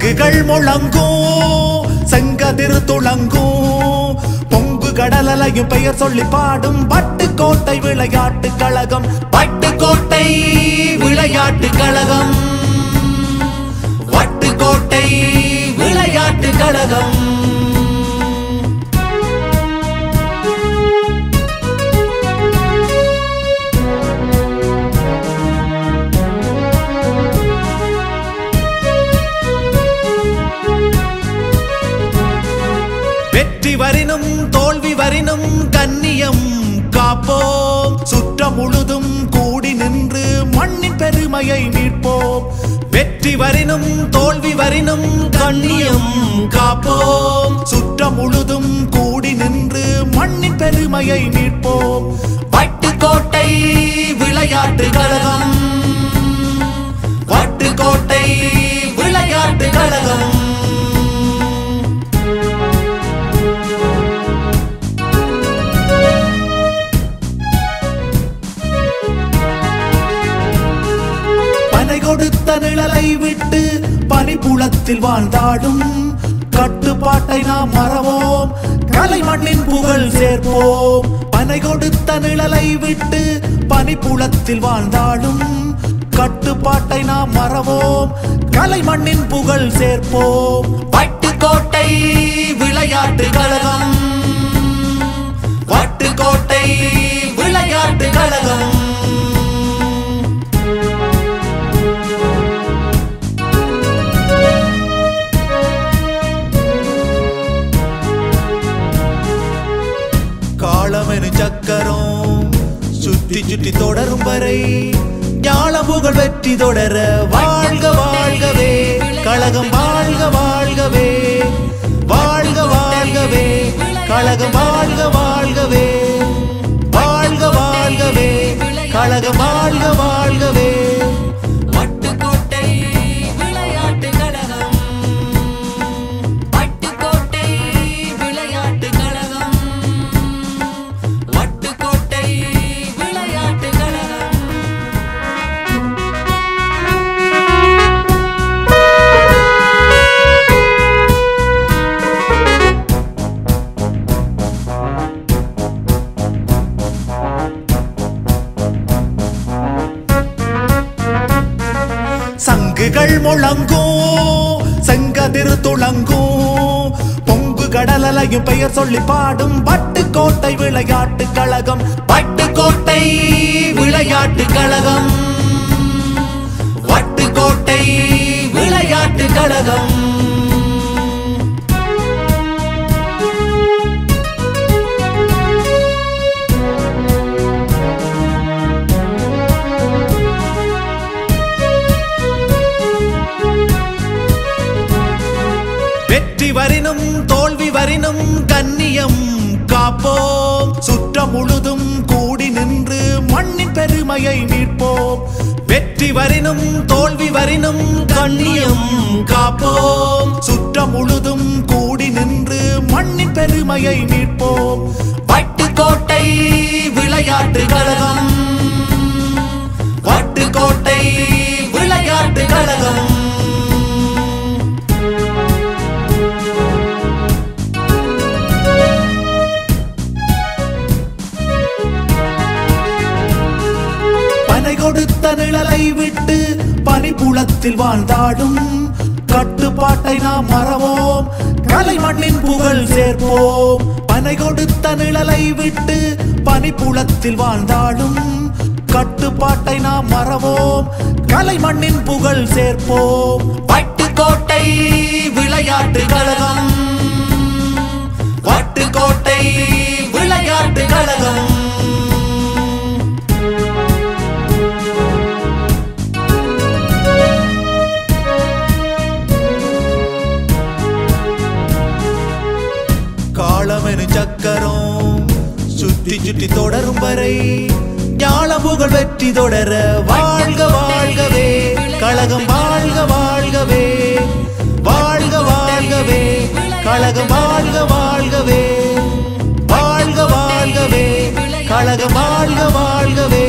சங்குகள் முழங்கும் செங்கதிர் துளங்கும் பொங்கு கடலலையும் பெயர் சொல்லி பாடும் பட்டுக்கோட்டை விளையாட்டு கழகம் பட்டுக்கோட்டை விளையாட்டு கழகம் வட்டுக்கோட்டை விளையாட்டு கழகம் வெற்றி வரினும் தோல்வி வரினும் கன்னியம் காப்போம் சுற்றம் முழுதும் கூடி நின்று மண்ணின் பெருமையை மீட்போம் வெற்றி வரினும் தோல்வி வரினும் கண்ணியம் காப்போம் சுற்றம் முழுதும் கூடி நின்று மண்ணின் பெருமையை மீட்போம் வட்டுக்கோட்டை விளையாட்டு கழகம் வட்டுக்கோட்டை விளையாட்டு கழகம் பனை கொடுத்த நிழலை விட்டு பனிப்புலத்தில் வாழ்ந்தாடும் கட்டுப்பாட்டை நாம் மறவோம் கலை மண்ணின் புகழ் சேர்ப்போம் பனை கொடுத்த நிழலை விட்டு பனிப்புலத்தில் வாழ்ந்தாடும் கட்டுப்பாட்டை நாம் மறவோம் கலை மண்ணின் புகழ் சேர்ப்போம் பட்டுக்கோட்டை விளையாட்டு கழகம் வட்டுக்கோட்டை விளையாட்டு கழகம் காலமெனு சக்கரம் சுத்தி சுத்தி தொடரும் வரை ஞான புகழ் வெற்றி தொடர வாழ்க வாழ்கவே கழகம் வாழ்க வாழ்கவே வாழ்க வாழ்கவே கழகம் வாழ்க வாழ்கவே வாழ்க வாழ்கவே கழகம் வாழ்க வாழ்கவே வட்டுக்கோட்டை விளையாட்டு கழகம் வட்டுக்கோட்டை விளையாட்டு கழகம் வட்டுக்கோட்டை விளையாட்டு கழகம் சங்குகள் முழங்கும் செங்கதிர் துளங்கும் பொங்கு கடலலையும் பெயர் சொல்லி பாடும் பட்டுக்கோட்டை விளையாட்டு கழகம் பட்டுக்கோட்டை விளையாட்டு கழகம் வட்டுக்கோட்டை விளையாட்டு கழகம் வெற்றி வரினும் தோல்வி வரினும் கன்னியம் காப்போம் சுற்றம் முழுதும் கூடி நின்று மண்ணின் பெருமையை மீட்போம் வெற்றி வரினும் தோல்வி வரினும் கண்ணியம் காப்போம் சுற்றம் முழுதும் கூடி நின்று மண்ணின் பெருமையை மீட்போம் வட்டுக்கோட்டை விளையாட்டு கழகம் வட்டுக்கோட்டை விளையாட்டு கழகம் பனை கொடுத்த நிழலை விட்டு பனிப்புலத்தில் வாழ்ந்தாடும் கட்டுப்பாட்டை நாம் மறவோம் கலை மண்ணின் புகழ் சேர்ப்போம் பனை கொடுத்த நிழலை விட்டு பனிப்புலத்தில் வாழ்ந்தாடும் கட்டுப்பாட்டை நாம் மறவோம் கலை மண்ணின் புகழ் சேர்ப்போம் பட்டுக்கோட்டை விளையாட்டு கழகம் வட்டுக்கோட்டை விளையாட்டு கழகம் காலமெனு சக்கரம் சுத்தி சுத்தி தொடரும் வரை ஞான புகழ் வெற்றி தொடர வாழ்க வாழ்கவே கழகம் வாழ்க வாழ்கவே வாழ்க வாழ்கவே கழகம் வாழ்க வாழ்கவே வாழ்க வாழ்கவே கழகம் வாழ்க வாழ்கவே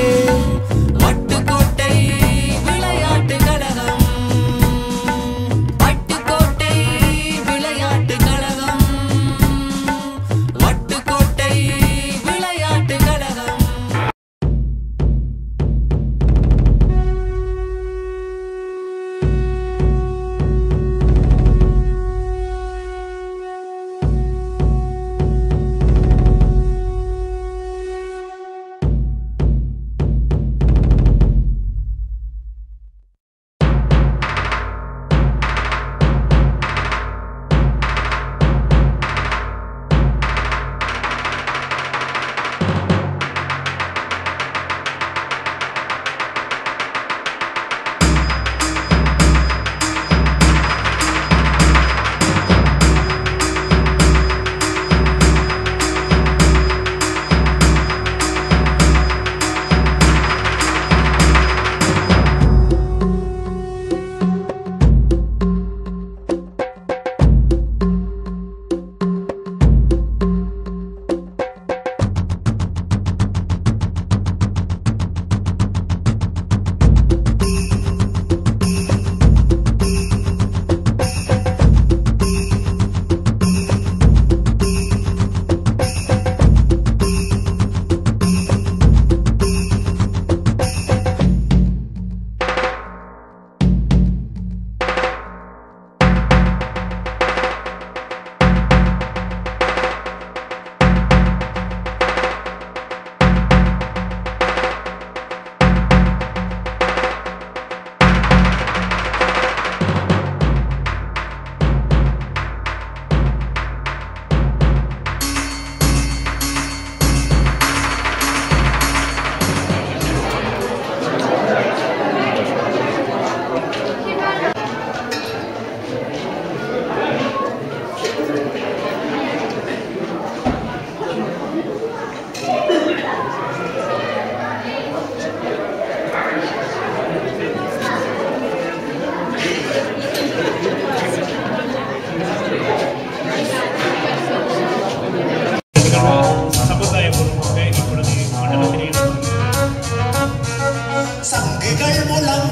வட்டுக்கோட்டை விளையாட்டு கழகம் வட்டுக்கோட்டை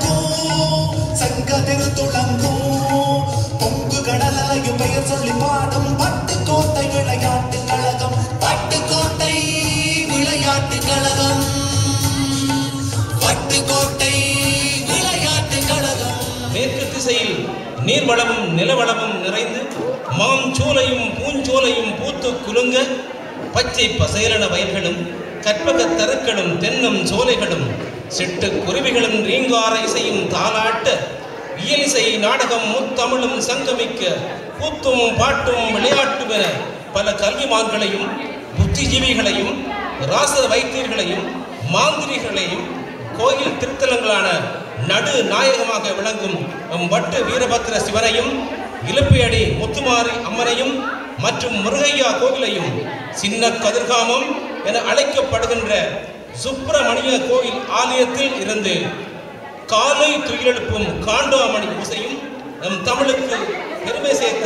முழங்கும் சங்கதிரு துளங்கும் பொங்கு கடலாயும் பெயர் சொல்லி பாடும் பட்டுக்கோட்டை விளையாட்டு கழகம் பட்டுக்கோட்டை விளையாட்டு கழகம் பட்டுக்கோட்டை விளையாட்டு கழகம் மேற்கு திசையில் நீர்வளமும் நிலவளமும் நிறைந்து மாம் சோலையும் பூஞ்சோலையும் பூத்து குலுங்க பச்சை பசையலன வயல்களும் கற்பக தருக்களும் தென்னம் சோலைகளும் சிட்டு குருவிகளும் ரீங்கார இசையும் தாளாட்ட இயலிசை நாடகம் முத்தமிழும் சங்கமிக்க கூத்தும் பாட்டும் விளையாட்டும் என பல கல்விமான்களையும் புத்திஜீவிகளையும் ராச வைத்தியர்களையும் மாந்திரிகளையும் கோயில் திருத்தலங்களான நடு நாயகமாக விளங்கும் எம் வட்டு வீரபத்திர சிவனையும் இலுப்பையடி முத்துமாரி அம்மனையும் மற்றும் முருகையா கோவிலையும் சின்ன கதிர்காமம் என அழைக்கப்படுகின்ற சுப்பிரமணிய கோயில் ஆலயத்தில் இருந்து காலை துயிலெழுப்பும் காண்டோமணி ஓசையும் நம் தமிழுக்கு பெருமை சேர்த்த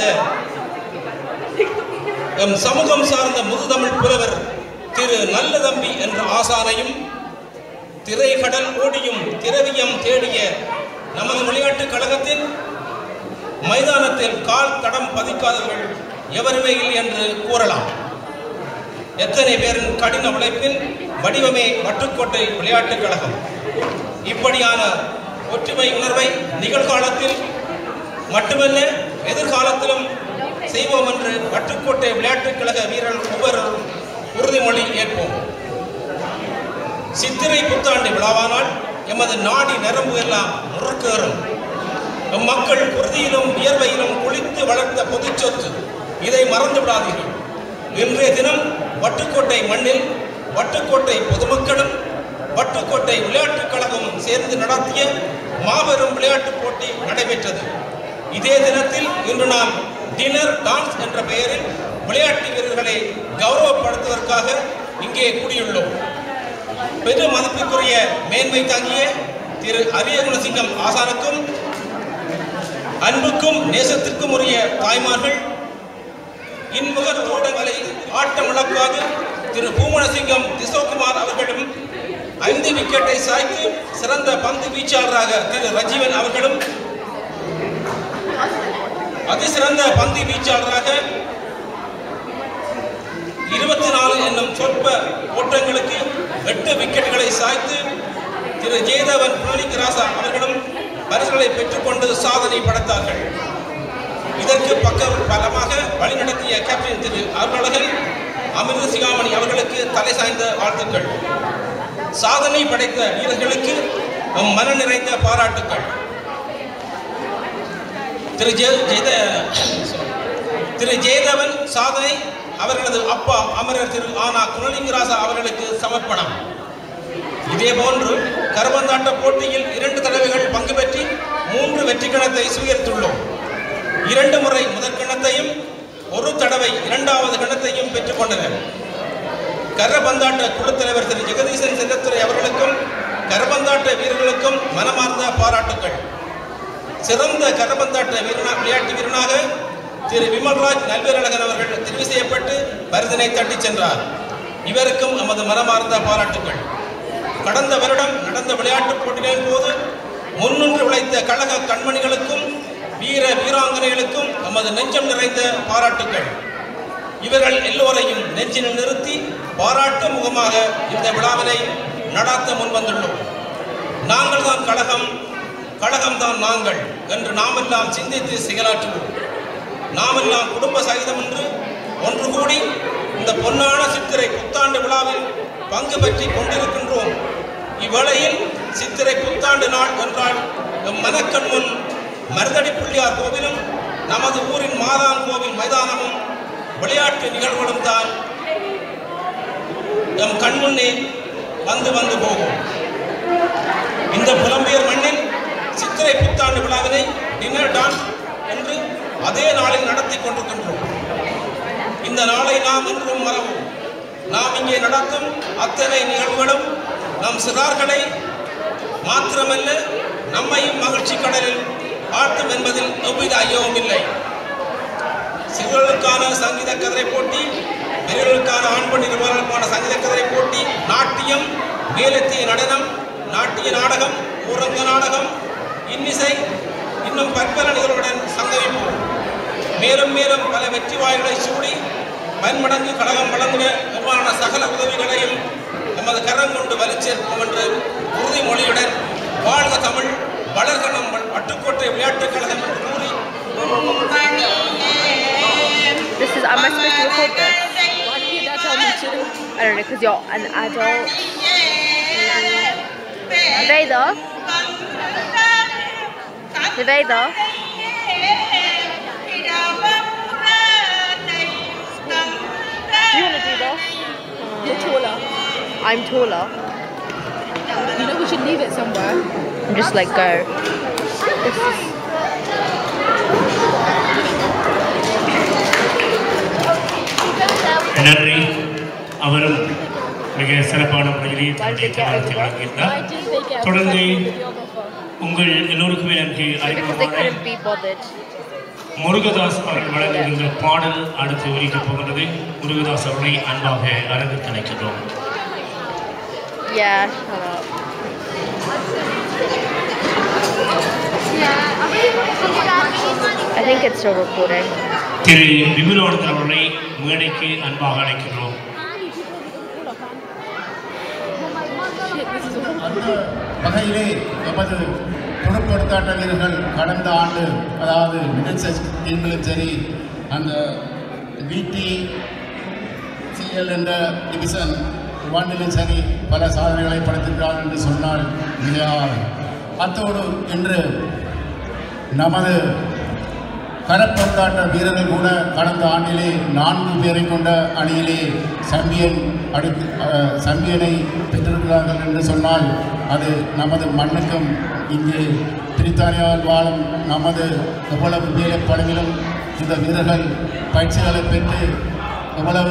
எம் சமூகம் சார்ந்த முதுதமிழ் புலவர் திரு நல்லதம்பி என்ற ஆசானையும் திரைக்கடல் ஓடியும் திரவியம் தேடிய நமது விளையாட்டுக் கழகத்தின் மைதானத்தில் கால் தடம் பதிக்காதவர்கள் எவருமே இல்லை என்று கூறலாம் எத்தனை பேரின் கடின உழைப்பின் வடிவமே வட்டுக்கோட்டை விளையாட்டுக் கழகம் இப்படியான ஒற்றுமை உணர்வை நிகழ்காலத்தில் மட்டுமல்ல எதிர்காலத்திலும் செய்வோம் என்று வட்டுக்கோட்டை விளையாட்டுக் கழக வீரர்கள் ஒவ்வொருவரும் உறுதிமொழி ஏற்போம் சித்திரை புத்தாண்டு விழாவானால் எமது நாடி நரம்பு எல்லாம் முறுக்கேறும் எம் மக்கள் உறுதியிலும் வியர்வையிலும் குளித்து வளர்த்த பொதுச் சொத்து இதை மறந்து விடாதீர்கள் இன்றைய தினம் வட்டுக்கோட்டை மண்ணில் வட்டுக்கோட்டை பொதுமக்களும் வட்டுக்கோட்டை விளையாட்டுக் கழகமும் சேர்ந்து நடத்திய மாபெரும் விளையாட்டுப் போட்டி நடைபெற்றது இதே தினத்தில் இன்று நாம் டின்னர் டான்ஸ் என்ற பெயரில் விளையாட்டு வீரர்களை கௌரவப்படுத்துவதற்காக இங்கே கூடியுள்ளோம் பெரு மதிப்புக்குரிய மேன்மை தாங்கிய திரு அரியகுணசிங்கம் ஆசானுக்கும் அன்புக்கும் நேசத்திற்கும் உரிய தாய்மார்கள் இன்முகர் ஊடகங்களை ஆட்டமிழக்காது திரு பூமணசிங்கம் திசோகுமார் அவர்களும் ஐந்து விக்கெட்டை சாய்த்து சிறந்த பந்து வீச்சாளராக திரு ரஜீவன் அவர்களும் அதிசிறந்த பந்து வீச்சாளராக இருபத்தி நாலு என்னும் சொற்ப ஓட்டங்களுக்கு எட்டு விக்கெட்டுகளை சாய்த்து திரு ஜெயதேவன் புனலிகராசா அவர்களும் பரிசுகளை பெற்றுக்கொண்டு சாதனை படைத்தார்கள் இதற்கு பக்க பலமாக வழிநடத்திய கேப்டன் திரு அருளழகன் அமிர்த சிகாமணி அவர்களுக்கு தலை சாய்ந்த வாழ்த்துக்கள் சாதனை படைத்த வீரர்களுக்கு நம் மன நிறைந்த பாராட்டுக்கள் திரு ஜெய ஜெயத திரு ஜெயதேவன் சாதனை அவர்களது அப்பா அமரர் திரு ஆனா குணலிங்கராசா அவர்களுக்கு சமர்ப்பணம் இதே போன்று கரபந்தாட்ட போட்டியில் இரண்டு தடவைகள் பங்கு பெற்றி மூன்று வெற்றி கணத்தை சுயர்த்துள்ளோம் இரண்டு முறை முதற் கணத்தையும் ஒரு தடவை இரண்டாவது கணத்தையும் பெற்றுக் கொண்டனர் கரபந்தாட்ட குழுத் தலைவர் திரு ஜெகதீசன் செல்லத்துறை அவர்களுக்கும் கரபந்தாட்ட வீரர்களுக்கும் மனமார்ந்த பாராட்டுக்கள் சிறந்த கரபந்தாட்ட வீரனா விளையாட்டு வீரனாக திரு விமல்ராஜ் நல்வீரழகன் அவர்கள் தெரிவு செய்யப்பட்டு பரிதினை தட்டிச் சென்றார் இவருக்கும் நமது மனமார்ந்த பாராட்டுக்கள் கடந்த வருடம் நடந்த விளையாட்டுப் போட்டிகளின் போது முன்னின்று உழைத்த கழக கண்மணிகளுக்கும் வீர வீராங்கனைகளுக்கும் நமது நெஞ்சம் நிறைந்த பாராட்டுக்கள் இவர்கள் எல்லோரையும் நெஞ்சில் நிறுத்தி பாராட்டு முகமாக இந்த விழாவினை நடாத்த முன்வந்துள்ளோம் நாங்கள் தான் கழகம் கழகம் தான் நாங்கள் என்று நாமெல்லாம் சிந்தித்து செயலாற்றுவோம் நாமெல்லாம் குடும்ப சகிதம் என்று ஒன்று கூடி இந்த பொன்னான சித்திரை புத்தாண்டு விழாவில் பங்கு பெற்றி கொண்டிருக்கின்றோம் இவ்வேளையில் சித்திரை புத்தாண்டு நாள் என்றால் எம் மனக்கண் முன் மருதடி பிள்ளையார் கோவிலும் நமது ஊரின் மாதான் கோவில் மைதானமும் விளையாட்டு நிகழ்வுகளும் தான் எம் கண்முன்னே வந்து வந்து போகும் இந்த புலம்பெயர் மண்ணில் சித்திரை புத்தாண்டு விழாவினை டின்னர் டான்ஸ் என்று அதே நாளில் நடத்தி கொண்டிருக்கின்றோம் இந்த நாளை நாம் என்றும் மறவோம் நாம் இங்கே நடத்தும் அத்தனை நிகழ்வுகளும் நம் சிறார்களை மாத்திரமல்ல நம்மையும் மகிழ்ச்சி கடலில் ஆட்டும் என்பதில் எவ்வித ஐயமும் இல்லை சிறுவர்களுக்கான சங்கீத கதிரை போட்டி பெரியவர்களுக்கான ஆண் பெண் இருவர்களுக்கான சங்கீத கதிரை போட்டி நாட்டியம் மேலத்திய நடனம் நாட்டிய நாடகம் ஊரங்க நாடகம் இன்னிசை இன்னும் பற்பல நிகழ்வுடன் சங்கமிப்போம் மேலும் மேலும் பல வெற்றி வாய்களை சூடி பன்மடங்கு கழகம் வழங்கின நிர்வாண சகல உதவிகளையும் நமது கரம் கொண்டு வலிச்சேர்ப்போம் என்று உறுதிமொழியுடன் வாழ்க தமிழ் வளர்க நம் பட்டுக்கோட்டை விளையாட்டுக் கழகம் என்று கூறி This is, am I supposed to record this? Why did your dad tell me to? I don't know, because you're an adult. Nevada? Nevada? Do you want to do this? You're taller. I'm taller. You know we should leave it somewhere. And just like go. This is நன்றி அவரும் மிக சிறப்பான முறையிலே தன்னுடைய தகவலத்தை வழங்கியிருந்தார் தொடர்ந்து உங்கள் எல்லோருக்குமே நன்றி because they அறிமுகமான couldn't be bothered. முருகதாஸ் அவர்கள் வழங்குகின்ற பாடல் அடுத்து ஒலிக்கப் போகின்றது முருகதாஸ் அவர்களை அன்பாக அரங்கிற்கு அழைக்கின்றோம் Yeah, shut up. I think it's still recording. திரு விபுலானந்தர் அவர்களை மேடைக்கு அன்பாக அழைக்கின்றோம் அந்த வகையிலே எமது பொருட்படுத்தாட்ட வீரர்கள் கடந்த ஆண்டு அதாவது மிடில் சைஸ் டீம்களும் சரி அந்த பிடி சிஎல் என்ற டிவிஷன் ஒன்றிலும் சரி பல சாதனைகளை படைத்திருக்கிறார் என்று சொன்னால் மிகையாகும் அத்தோடு இன்று நமது கரப்பந்தாட்ட வீரர்கள் கூட கடந்த ஆண்டிலே நான்கு பேரை கொண்ட அணியிலே சாம்பியன் அடுத்து அஹ், சாம்பியனை பெற்றிருக்கிறார்கள் என்று சொன்னால் அது நமது மண்ணுக்கும் இங்கே பிரித்தானியாவில் வாழும் நமது எவ்வளவு வேலைப்படவிலும் இந்த வீரர்கள் பயிற்சிகளை பெற்று எவ்வளவு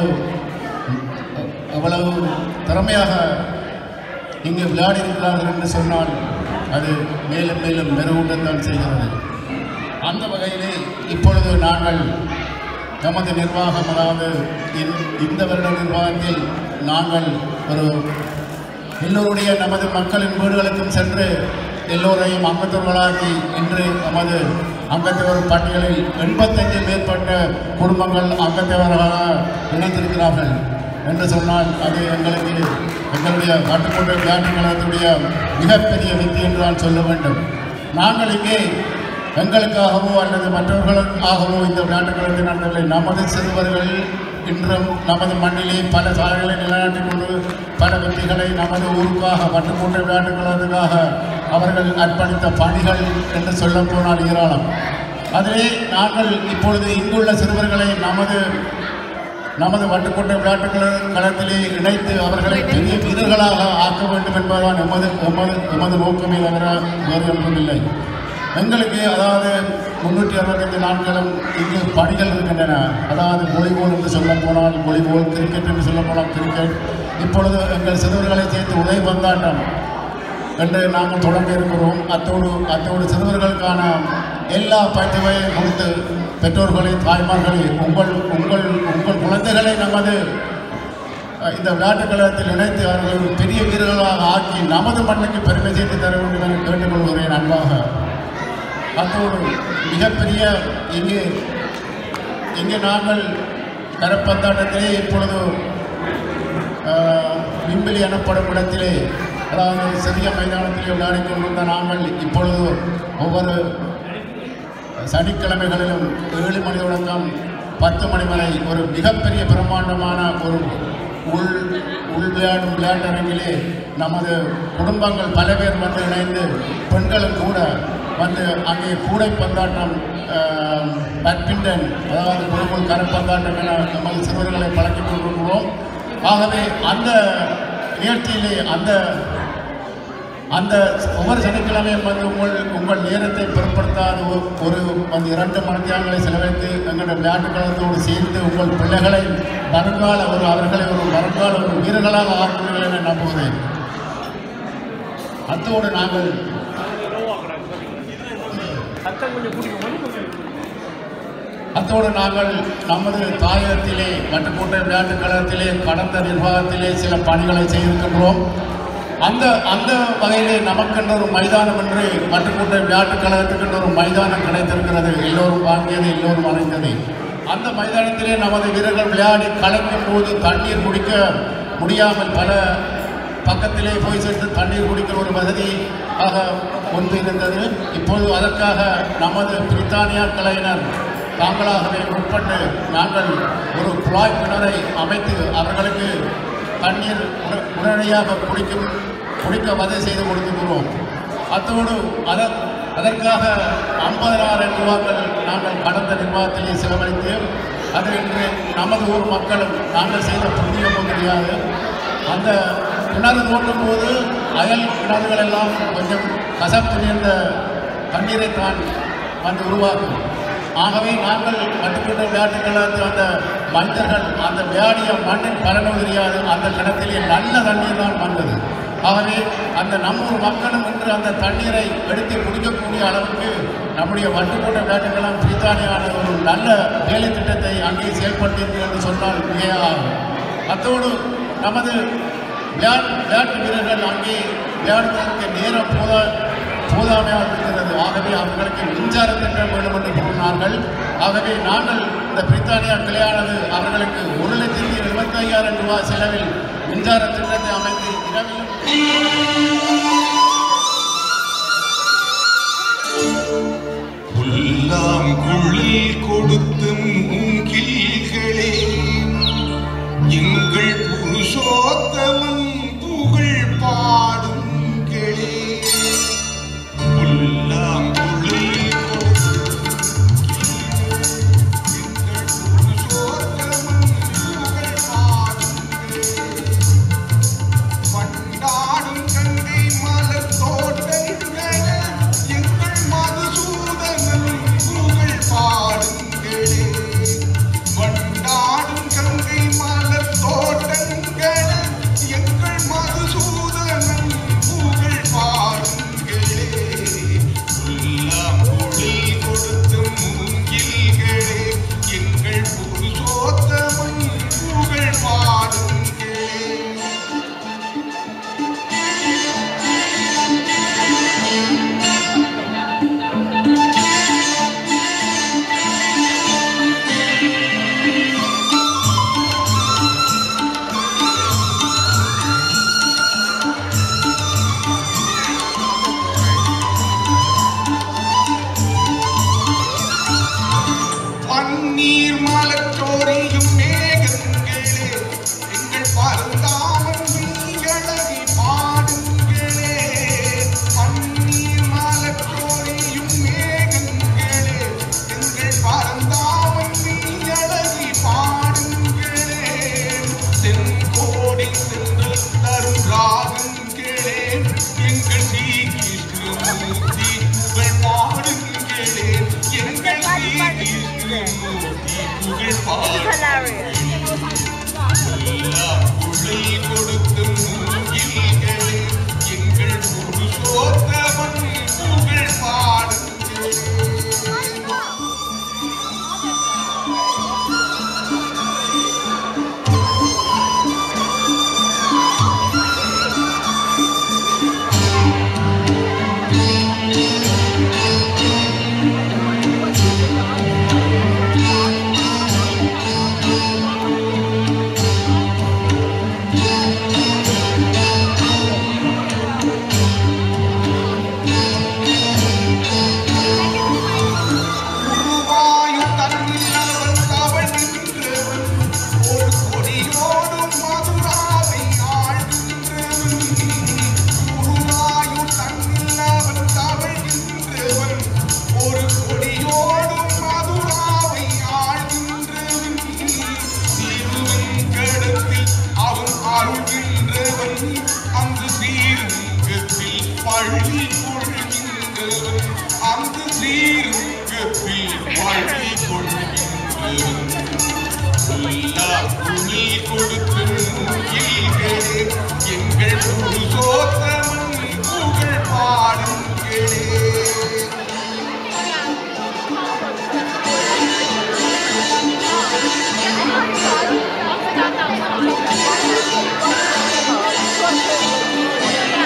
எவ்வளவு திறமையாக இங்கே விளையாடி இருக்கிறார்கள் என்று சொன்னால் அது மேலும் மேலும் மெருகூட்டத்தான் செய்கிறது அந்த வகையிலே இப்பொழுது நாங்கள் நமது நிர்வாகம் அதாவது இந்த- இந்த வருட நிர்வாகத்தில் நாங்கள் ஒரு எல்லோருடைய நமது மக்களின் வீடுகளுக்கும் சென்று எல்லோரையும் அங்கத்தவர்களாக்கி இன்று நமது அங்கத்தவர் பட்டியலில் எண்பத்தஞ்சு மேற்பட்ட குடும்பங்கள் அங்கத்தவர்களாக இணைந்திருக்கிறார்கள் என்று சொன்னால் அது எங்களுக்கு எங்களுடைய காட்டுக்கோட்டை விளையாட்டு கழகத்துடைய மிகப்பெரிய வெற்றி என்று நான் சொல்ல வேண்டும் நாங்கள் இங்கே எங்களுக்காகவோ அல்லது மற்றவர்களுக்காகவோ இந்த விளையாட்டுக் கழகத்தை நடத்தவில்லை நமது சிறுவர்கள் இன்றும் நமது மண்ணிலே பல சாதனைகளை நிலைநாட்டிக் கொண்டு பல வெற்றிகளை நமது ஊருக்காக பட்டுக்கோட்டை விளையாட்டுக் கழகத்துக்காக அவர்கள் அர்ப்பணித்த பணிகள் என்று சொல்ல போனால் ஏராளம் அதிலே நாங்கள் இப்பொழுது இங்குள்ள சிறுவர்களை நமது நமது வட்டுக்கோட்டை விளையாட்டுக் கழக- களத்திலே இணைத்து அவர்களை பெரிய வீரர்களாக ஆக்க வேண்டும் என்பதுதான் எமது எமது எமது நோக்கமே தவிர வேறு ஒன்றுமில்லை எங்களுக்கு அதாவது முன்னூற்றி அறுபத்தைந்து நாட்களும் இங்கு பணிகள் இருக்கின்றன அதாவது வாலிபால் என்று சொல்ல போனால் வாலிபால் கிரிக்கெட் என்று சொல்ல போனால் கிரிக்கெட் இப்பொழுது எங்கள் சிறுவர்களை சேர்த்து உதவி பந்தாட்டம் என்று நாங்கள் தொடங்க இருக்கிறோம் அத்தோடு அத்தோடு சிறுவர்களுக்கான எல்லா பயிற்சிகளையும் கொடுத்து பெற்றோர்களை தாய்மார்களை உங்கள் உங்கள் உங்கள் குழந்தைகளை நமது அஹ், இந்த விளையாட்டுக் கழகத்தில் இணைத்து அவர்களை ஒரு பெரிய வீரர்களாக ஆக்கி நமது மண்ணுக்கு பெருமை சேர்த்து தர வேண்டும் என கேட்டுக்கொள்கிறேன் அன்பாக அத்தோடு மிகப்பெரிய இங்கே இங்கே நாங்கள் கரப்பந்தாட்டத்திலே இப்பொழுது ஆஹ், விம்பிலி எனப்படும் இடத்திலே அதாவது சிறிய மைதானத்திலே விளையாடி கொண்டிருந்த நாங்கள் இப்பொழுது ஒவ்வொரு சனிக்கிழமைகளிலும் ஏழு மணி தொடக்கம் பத்து மணி வரை ஒரு மிகப்பெரிய பிரம்மாண்டமான ஒரு உள் உள் விளையாடும் விளையாட்டரங்கிலே நமது குடும்பங்கள் பல பேர் வந்து இணைந்து பெண்களும் கூட வந்து அங்கே கூடை பந்தாட்டம் ஆஹ், பேட்மிண்டன் அதாவது குழுக்குள் கரப்பந்தாட்டம் என நமது சிறுவர்களை பழக்கிக் கொண்டிருக்கிறோம் ஆகவே அந்த நிகழ்ச்சியிலே அந்த அந்த ஒவ்வொரு சனிக்கிழமையும் வந்து உங்கள் உங்கள் நேரத்தை பொருட்படுத்தாத ஒரு- ஒரு அந்த இரண்டு மணித்தியாங்களை செலவழித்து எங்களுடைய விளையாட்டுக் கழகத்தோடு சேர்ந்து உங்கள் பிள்ளைகளை வருங்கால ஒரு அவர்களை ஒரு வருங்கால ஒரு வீரர்களாக ஆக்குவீர்கள் என நம்புகிறேன் அத்தோடு நாங்கள் அத்தோடு நாங்கள் நமது தாயகத்திலே வட்டுக்கோட்டை விளையாட்டுக் கழகத்திலே கடந்த நிர்வாகத்திலே சில பணிகளை செய்திருக்கின்றோம் அந்த அந்த வகையிலே நமக்கென்ற ஒரு மைதானம் என்று மட்டுக்கோட்டை விளையாட்டுக் கழகத்துக்கென்ற ஒரு மைதானம் கிடைத்திருக்கிறது எல்லோரும் வாங்கியது எல்லோரும் அடைந்தது அந்த மைதானத்திலே நமது வீரர்கள் விளையாடி கலைக்கும் போது தண்ணீர் குடிக்க முடியாமல் பல பக்கத்திலே போய் சென்று தண்ணீர் குடிக்கிற ஒரு வசதி ஆக ஒன்று இருந்தது இப்பொழுது அதற்காக நமது பிரித்தானியா கலையினர் தாங்களாகவே முற்பட்டு நாங்கள் ஒரு குழாய் கிணறை அமைத்து அவர்களுக்கு தண்ணீர் உட- உடனடியாக குடிக்கும் குடிக்க வசதி செய்து கொடுத்துக்கிறோம் அத்தோடு அத அதற்காக ஐம்பதனாயிரம் ரூபாய்கள் நாங்கள் கடந்த நிர்வாகத்திலே செலவழித்து அது இன்று நமது ஊர் மக்களும் நாங்கள் செய்த புண்ணியமும் தெரியாது அந்த கிணறு தோண்டும் போது அயல் கிணறுகள் எல்லாம் கொஞ்சம் கசப்பு நிறைந்த தண்ணீரை தான் வந்து உருவாக்கும் ஆகவே நாங்கள் கட்டுக்கொண்ட விளையாட்டுகளுக்கு அந்த மனிதர்கள் அந்த விளையாடிய மண்ணின் பலனும் தெரியாது அந்த கிணத்திலே நல்ல தண்ணீர் தான் வந்தது ஆகவே அந்த நம்மூர் மக்களும் இன்று அந்த தண்ணீரை எடுத்து குடிக்கக்கூடிய அளவுக்கு நம்முடைய வட்டுக்கோட்டை விளையாட்டுகளும் பிரித்தானியான ஒரு நல்ல வேலை திட்டத்தை அங்கே செயல்படுத்தியிருக்கு என்று சொன்னால் மிகையாகும் அத்தோடு நமது விளையாட்டு விளையாட்டு வீரர்கள் அங்கே விளையாடுவதற்கு நேரம் போத போதாமையாக இருக்கிறது ஆகவே அவர்களுக்கு மின்சார திட்டம் வேண்டும் என்று கூறினார்கள் ஆகவே நாங்கள் இந்த பிரித்தானியா கிளையானது அவர்களுக்கு ஒரு லட்சத்தி இருபத்தி ஐயாயிரம் ரூபாய் செலவில் மின்சார திட்டத்தை அமைத்து இரவிலும் புல்லாங்குழல் கொடுத்து மூங்கில்களே எங்கள் புருஷோத்தமன் புகழ் பாடுங்களே புல்லாங்குழல் கொடுத்து எங்கள் புருஷோத்தமன் புகழ் பாடுங்களே பண்டாடும் கங்கை மலர் தோட்டங்களே எங்கள் மதுசூதனன் புகழ் பாடுங்களே பண்டாடும் கங்கை மலர் தோட்டங்களே எங்கள் மதுசூதனன் புகழ் பாடுங்களே புல்லாங்குழல் கொடுத்து மூங்கில்களே எங்கள் புருஷோத்தமன் புகழ் பாடுங்களே பன்னீர் மலச்சோரியும் மேகங்களே எங்கள் பரந்தாமன் நீங்களகி பாடுங்களே பன்னீர் மலச்சோரியும் மேகங்களே எங்கள் பரந்தாமன் நீங்களகி பாடுங்களே தென்கோடி சென்று தரும் ராகங்களே எங்கள் ஸ்ரீகிருஷ்ணமூர்த்தி புகழ் பாடுங்களே எங்கள் ஸ்ரீகிருஷ்ணமூர்த்தி புகழ் பாடு Hilarious. உடல் கொடுத்து மூங்கில்களே எங்கள் புருஷோத்தமன் புகழ் பாடுங்களே குருவாயூர் தன்னில் அவன் தவழ்கின்றவன் ஒரு கொடியோடும் மதுராவை ஆழ்கின்றவன் குருவாயூர் தன்னில் அவன் தவழ்கின்றவன் ஒரு கொடியோடும் மதுராவை ஆழ்கின்றவன் திருவெங்கடத்தில் அவன் அருள்கின்றவன் அங்கு ஸ்ரீரங்கத்தில் பள்ளி கொள்கின்றவன் அங்கு ஸ்ரீரங்கத்தில் பள்ளி கொள்கின்றவன் துணி கொடுத்து மூங்கில்களே எங்கள் புருஷோத்தமன் புகழ் பாடுங்களே Thank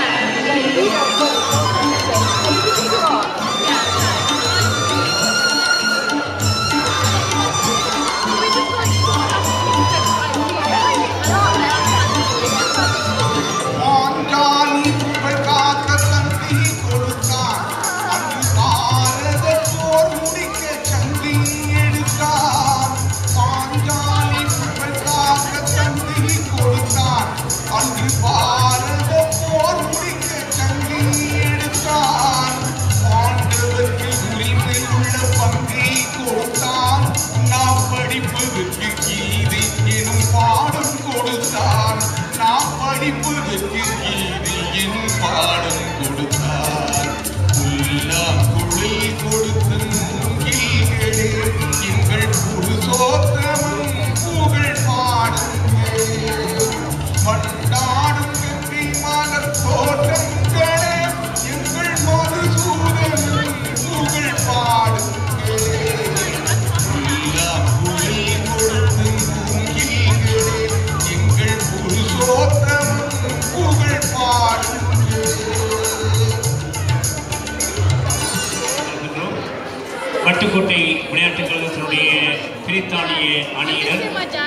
வட்டுக்கோட்டை விளையாட்டுக் கழகத்தினுடைய பிரித்தானிய அணியினர்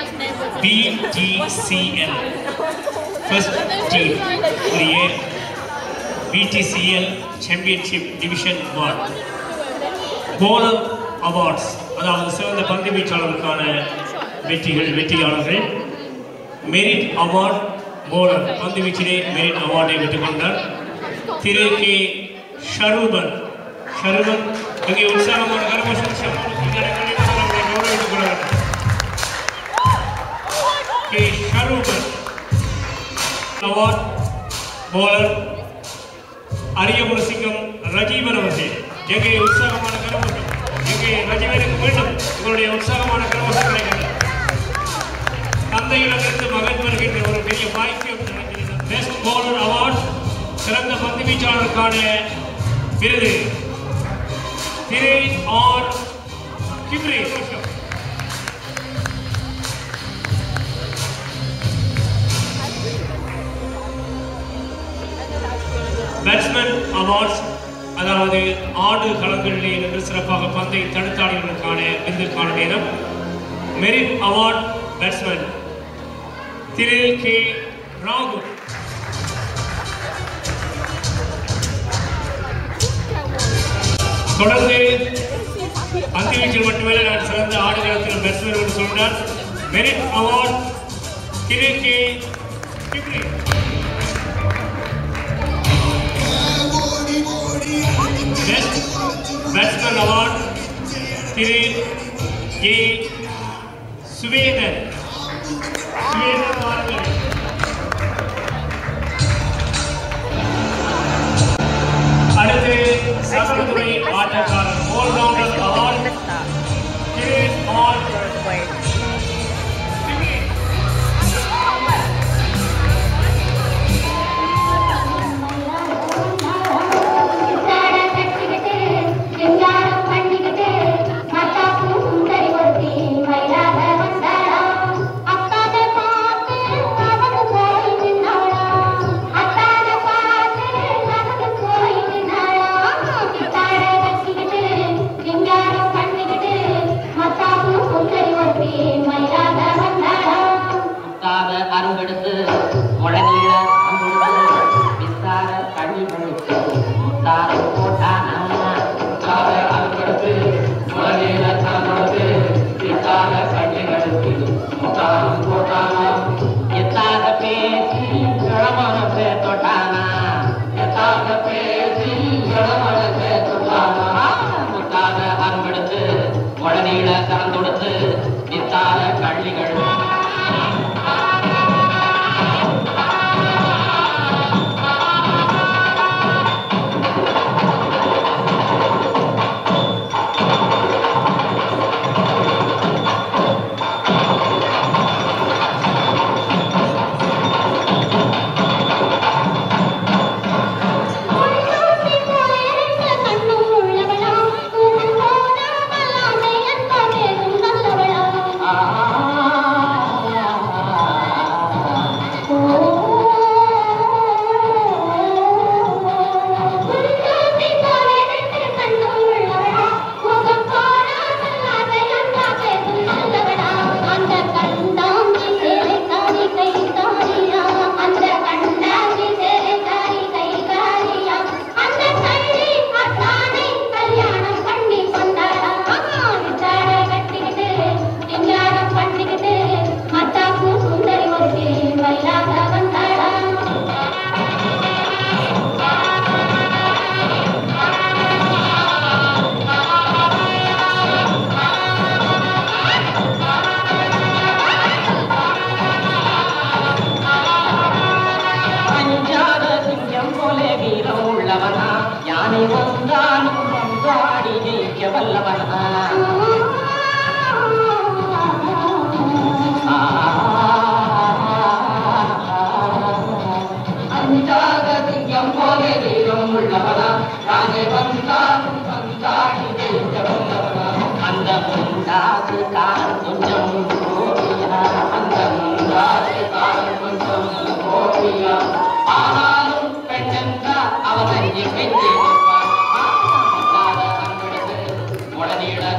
பிடிசிஎல் ஃபர்ஸ்ட் டீம் உடைய PDCL championship division one bowler awards அதாவது சிறந்த பந்து வீச்சாளருக்கான வெற்றிகள் வெற்றியாளர்கள் மெரிட் அவார்ட் போலர் பந்து வீச்சிலே மெரிட் அவார்டை பெற்றுக் கொண்டார் திரு கே ஷரூபன் ஷரூபன் இங்கே உற்சாகமான கரகோஷம் கௌரவித்துக் கொள்ள வேண்டும் K Sharuban award bowler Ariyapura Singam Rajeevan அவர்கள் எங்கே உற்சாகமான கரகோஷம் எங்கே ரஜீவனுக்கு வேண்டும் உங்களுடைய உற்சாகமான கரகோஷம் கிடைக்கிறது தந்தையிடமிருந்து மகன் வருகின்ற ஒரு பெரிய பாக்கியம் பெஸ்ட் பவுலர் அவார்ட் சிறந்த பந்து வீச்சாளருக்கான விருது திரு ஆர் கிப்ரி பேட்ஸ்மேன் அவார்ட்ஸ் அதாவது ஆடு களங்களிலே நின்று சிறப்பாக பந்தை தடுத்தாடுகளுக்கான விருதுக்கான நேரம் மெரிட் அவார்ட் பேட்ஸ்மேன் திரு கே ராகு தொடர்ந்து பந்து வீச்சில் மட்டுமல்ல நான் சிறந்த ஆடுகளத்தில் பேட்ஸ்மேன் என்று சொன்னார் மெரிட் அவார்ட் திரு K Kipri best batsman award திரு ஏ சுவேதன் சுவேதன் வாருங்கள் அடுத்து சமத்துறை ஆட்டக்காரர் ஆல்ரவுண்டர் அவார்ட் திரு ஆர் முத்தாத அருங்கெடுத்து முழநீள அம்புடுத்து வித்தார கண்ணி முழுத்து முத்தார போட்டான முத்தாத அருங்கெடுத்து முழநீள அம்புடுத்து வித்தார கண்ணி கழுத்து முத்தாரம் போட்டான எத்தாத பேசி கிழமனசே தொட்டானா எத்தாத பேசி கிழமனசே தொட்டானா முத்தாத அருங்கெடுத்து முழநீள கலந்தொடுத்து வித்தார கள்ளி கழுத்து அஞ்சாத சிங்கம் போல வீரம் உள்ளவனா யானை வந்தாலும் வந்தாடி ஜெயிக்க வல்லவனா அஞ்சாத சிங்கம் போல வீரம் உள்ளவனா யானை வந்தாலும் வந்தாடி ஜெயிக்க வல்லவனா அந்த முண்டாசு காரம் கொஞ்சம் கோபியா அந்த முண்டாசு காரம் கொஞ்சம் கோபியா ஆனாலும் பெண்ணென்றா அவன் அங்கே பெற்றே நிற்பான் உடனீட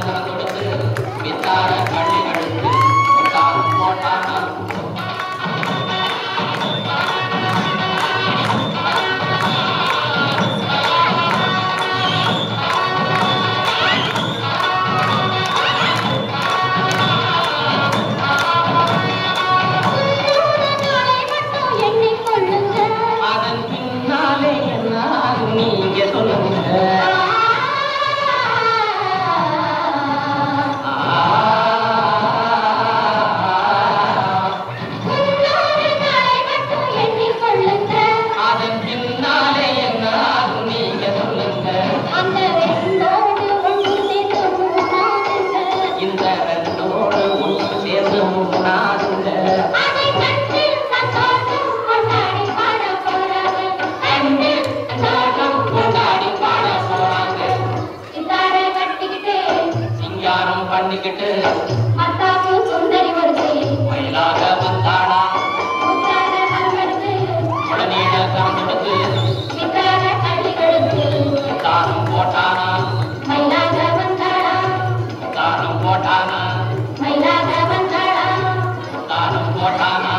பண்ணிக்கிட்டு மத்தாப்பு சுந்தரி வருகை மயிலாக வந்தாடா முத்தான கண்கடுத்து உடனீட கரம் கொடுத்து மிக்கான கள்ளி கழுத்து தானம் போட்டானா மயிலாக வந்தாளா தானம் போட்டானா மயிலாக வந்தாளா தானம் போட்டானா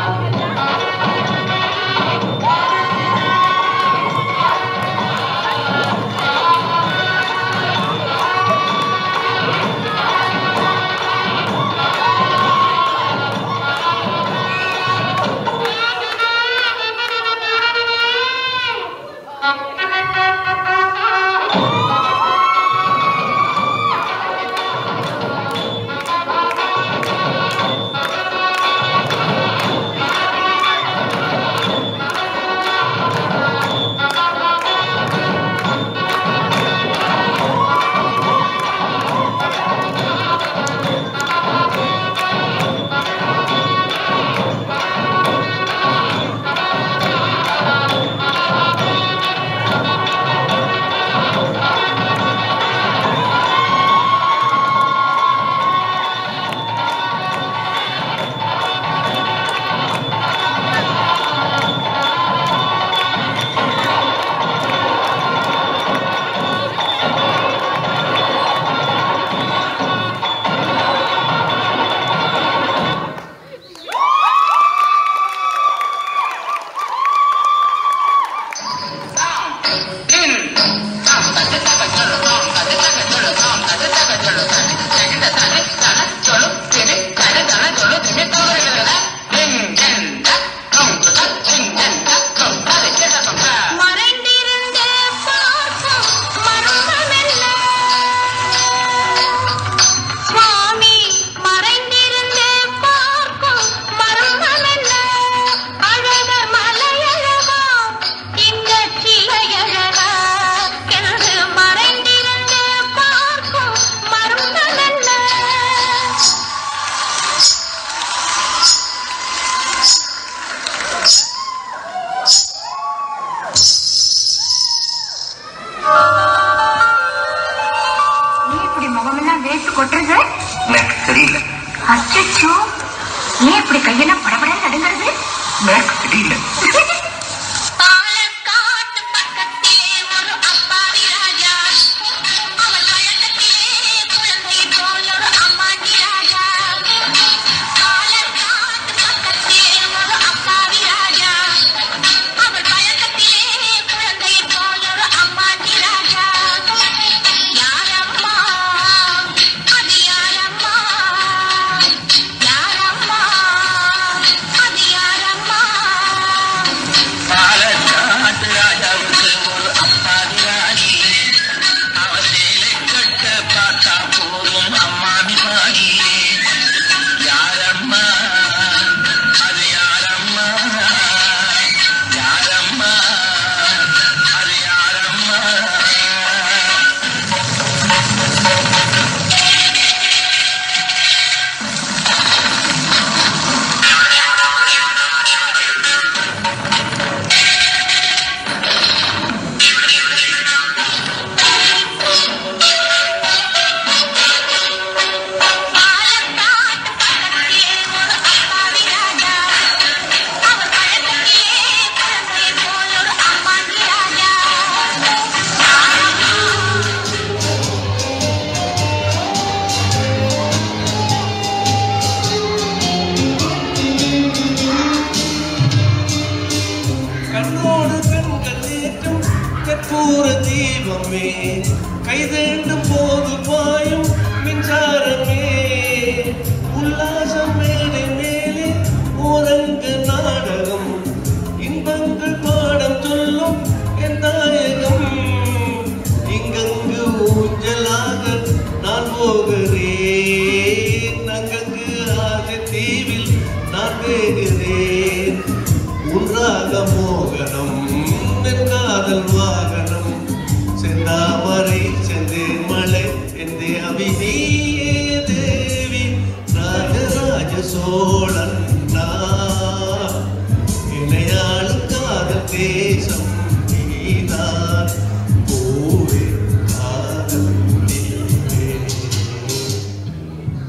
மறைந்திருந்து பார்க்கும் மர்மமெல்ல சுவாமி மறைந்திருந்து பார்க்கும் மர்மமெல்ல அழக மலையழகா இந்த சிலையழகா என்று மறைந்திருந்து பார்க்கும் மர்மமெல்ல ஏன் இப்படி முகமெல்லாம் வேர்த்து கொட்டுறது எனக்கு தெரியல அச்சோ ஏன் இப்படி கையெல்லாம் படபடன்னு நடுங்கிறது எனக்கு தெரியல பாலக்காட்டு பக்கத்திலே ஒரு அப்பாவி ராஜா அவர் பழக்கத்திலே குழந்தை போல் ஒரு அம்மாண்டி ராஜா பாலக்காட்டு பக்கத்திலே ஒரு அப்பாவி ராஜா அவர் பழக்கத்திலே குழந்தை போல் ஒரு அம்மாண்டி ராஜா யாரம்மா அது யாரம்மா யாரம்மா அது யாரம்மா பாலக்காட்டு ராஜாவுக்கு ஒரு அப்பாவி ராணி அவ சேலை கட்ட பார்த்தா போதும் அம்மாமி பாடி யாரம்மா அது யாரம்மா யாரம்மா அது யாரம்மா பாலக்காட்டு பக்கத்திலே ஒரு அப்பாவி ராஜா அவர் பழக்கத்திலே குழந்தை போல் ஒரு அம்மாண்டி ராஜா கண்ணோடு கண்கள் ஏற்றும் கற்பூர தீபமே கைதேண்டும் போது பாயும் மின்சாரமே உல்லாசம் மேலே மேலே ஓரங்க நாடகம் இன்பங்கள் பாடம் சொல்லும் என் தாயகம் இங்கங்கு ஊஞ்சலாக நான் போகிறேன் அங்கங்கு ஆசை தீவில் நான் வேகிறேன் உன்றாக மோகனம் என் காதல் வாகனம் செந்தாமரை செந்தேன் மலை எந்தே அபிநீயே தேவி ராஜராஜ சோழன் நான் இணையாளும் காதல் தேசம் நீதான் பூவே காதல் நீவே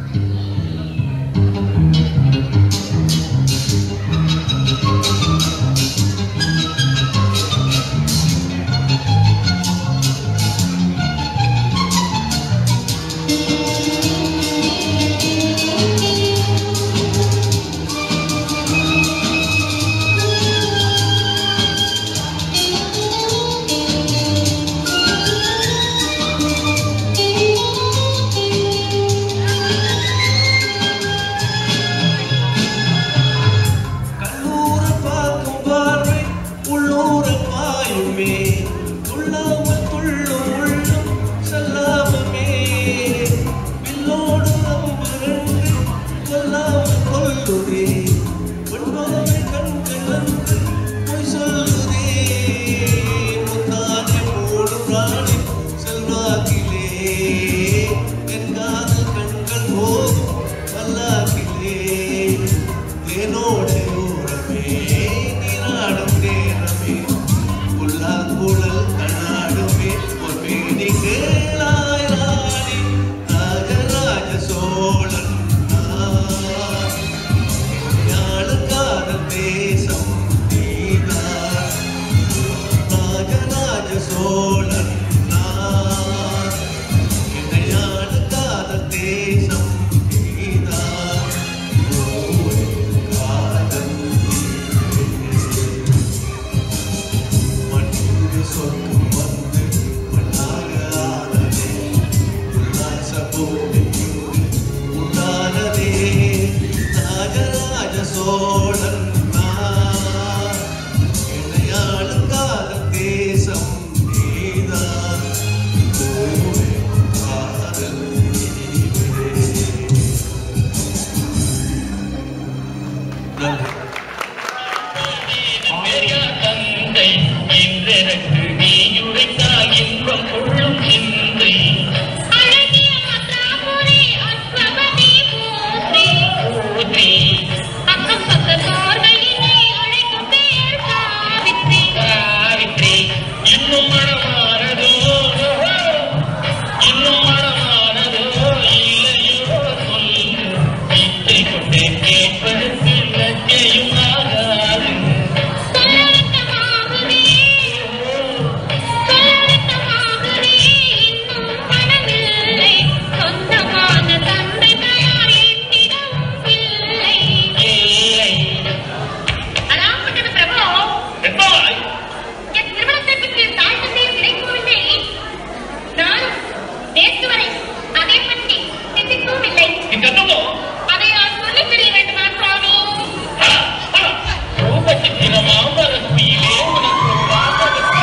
உனக்கு என்னமோ அதை நான் சொல்லித் தெரிய வேண்டுமா சுவாமி ரூபச்சித்திரமா மரக்குயிலே உனக்கு ஒரு வாசகத்திலே